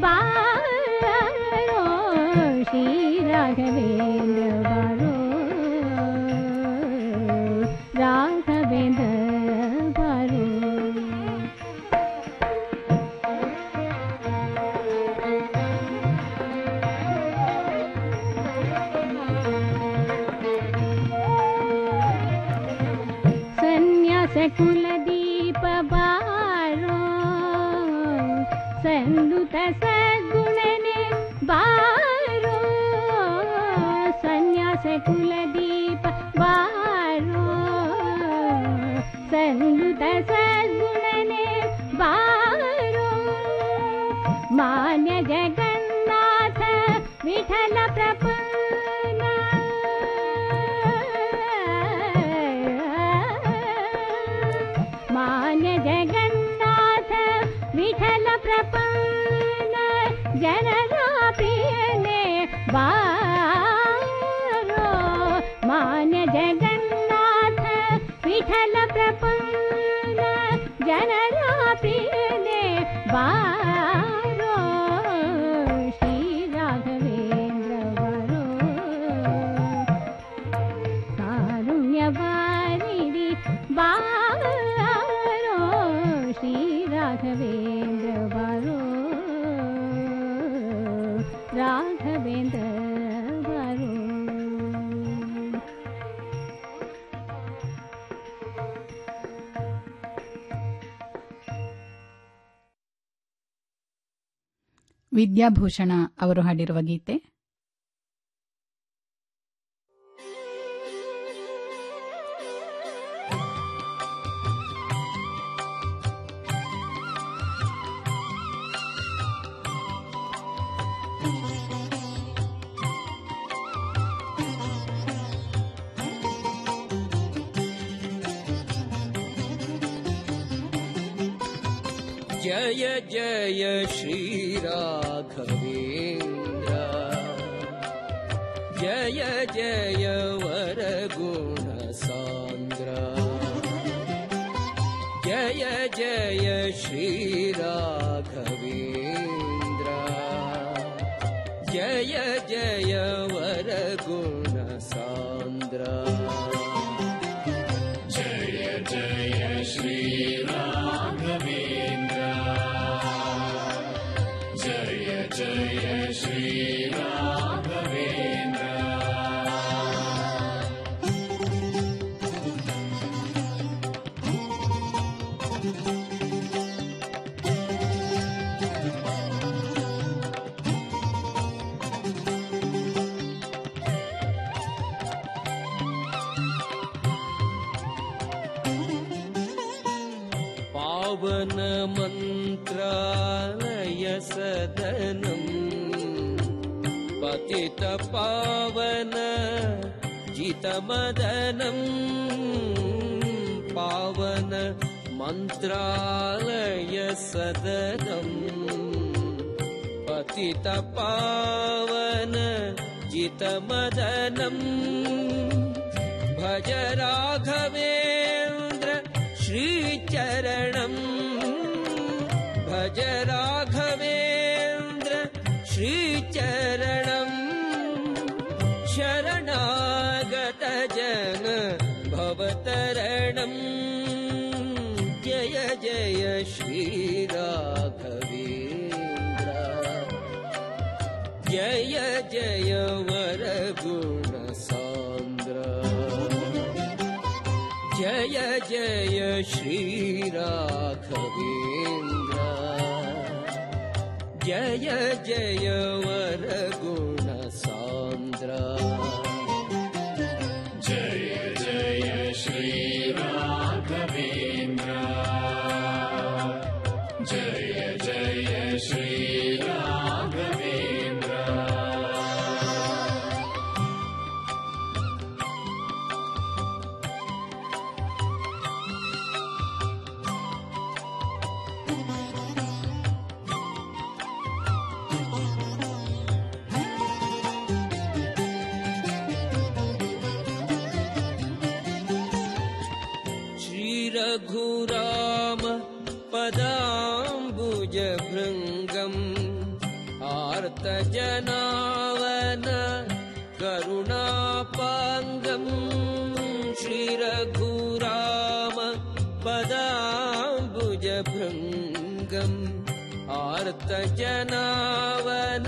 ಬಾರೋ ಶ್ರೀ ರಾಘವೇಂದ್ರ ಬಾರೋ ರಾಘವೇಂದ್ರ ಬಾರೋ ಸನ್ಯಾಸ ಕುಲದೀಪ ಬಾರೋ ಸಂದುತ ಸದ್ಗುಣನೆ ಬಾರೋ ಸನ್ಯಾಸ ಕುಲದೀಪ ಬಾರೋ ಸಂದುತ ಸದ್ಗುಣನೆ ಬಾರೋ ಮಾನ್ಯ ಜಗನ್ನಾಥ ವಿಠಲ ಪ್ರಪನ್ನ ಮಾನ್ಯ ಜಗನ್ನಾಥ ವಿಠಲ ಪ್ರಪನ್ನ ಜನರ ಪ್ರಿಯನೇ ಬಾರೋ ಮಾನ್ಯ ಜಗನ್ನಾಥ ವಿಠಲ ಪ್ರಪನ್ನ ಜನರ ಪ್ರಿಯನೇ ಬಾರೋ ಶ್ರೀ ರಾಘವೇಂದ್ರ ಬಾರೋ ಕಾರುಣ್ಯವಾರಿದಿ ಬಾರೋ ಶ್ರೀ ರಾಘವೇಂದ್ರ ಬಾರೋ ರಾಘವೇಂದ್ರ ಬಾರೋ ವಿದ್ಯಾಭೂಷಣ ಅವರು ಹಾಡಿರುವ ಗೀತೆ जय जय श्रीराघवेन्द्र जय जय वरगुणसान्द्र जय जय श्रीराघवेन्द्र जय जय वरगुणसान्द्र जय जय श्रीराघवेन्द्र जय जय जय श्री राघवेन्द्र पावन मन्त्रालय सदनम् पतित पावन जितमदनम् पावन मन्त्रालय सदनम् पतित पावन जितमदनम् भज राघवेन्द्र श्रीचरणम् भज राघवेन्द्र श्रीचरणम् शरणागत जन भवतरणम् जय जय श्रीराघवेन्द्र जय जय वरगुणसान्द्र जय जय श्रीराघवेन्द्र जय जय वरगुणसान्द्र जय जय श्री राघवेन्द्र जय जय श्री राघवेन्द्र श्रीरघुराम पदाम्बुजभृङ्गम् आर्तजनावन करुणापाङ्गम् श्रीरघुराम पदाम्बुजभृङ्गम् आर्तजनावन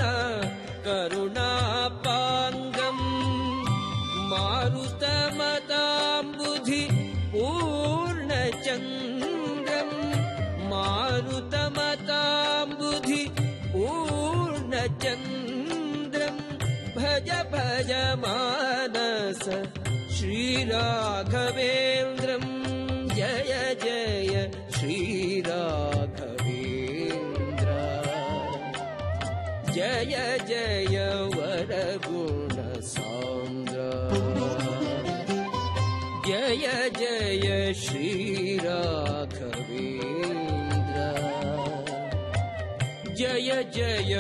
करुणापाङ्गम् मारुतमताम्बुधि पूर्णचन्द्रम् मारुतमताम्बुधि पूर्णचन्द्रम् भज भज मानस श्रीराघवेन्द्रम् जय जय श्रीराघवेन्द्र जय जय वरगुणसान्द्र जय जय श्रीराघवेन्द्र जय जय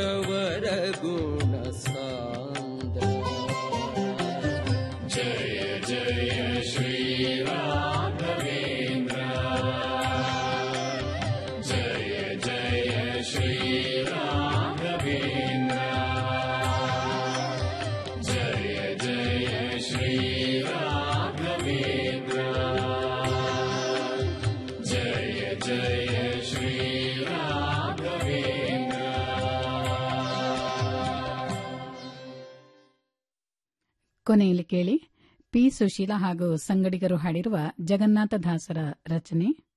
वरगुणसान्द्र जय जय श्री राघवेन्द्र जय जय श्री राघवेन्द्र जय जय श्री राघवेन्द्र जय जय श्री राघवेन्द्र ಕೊನೆಯಲ್ಲಿ ಕೇಳಿ ಪಿ ಸುಶೀಲಾ ಹಾಗೂ ಸಂಗಡಿಗರು ಹಾಡಿರುವ ಜಗನ್ನಾಥದಾಸರ ರಚನೆ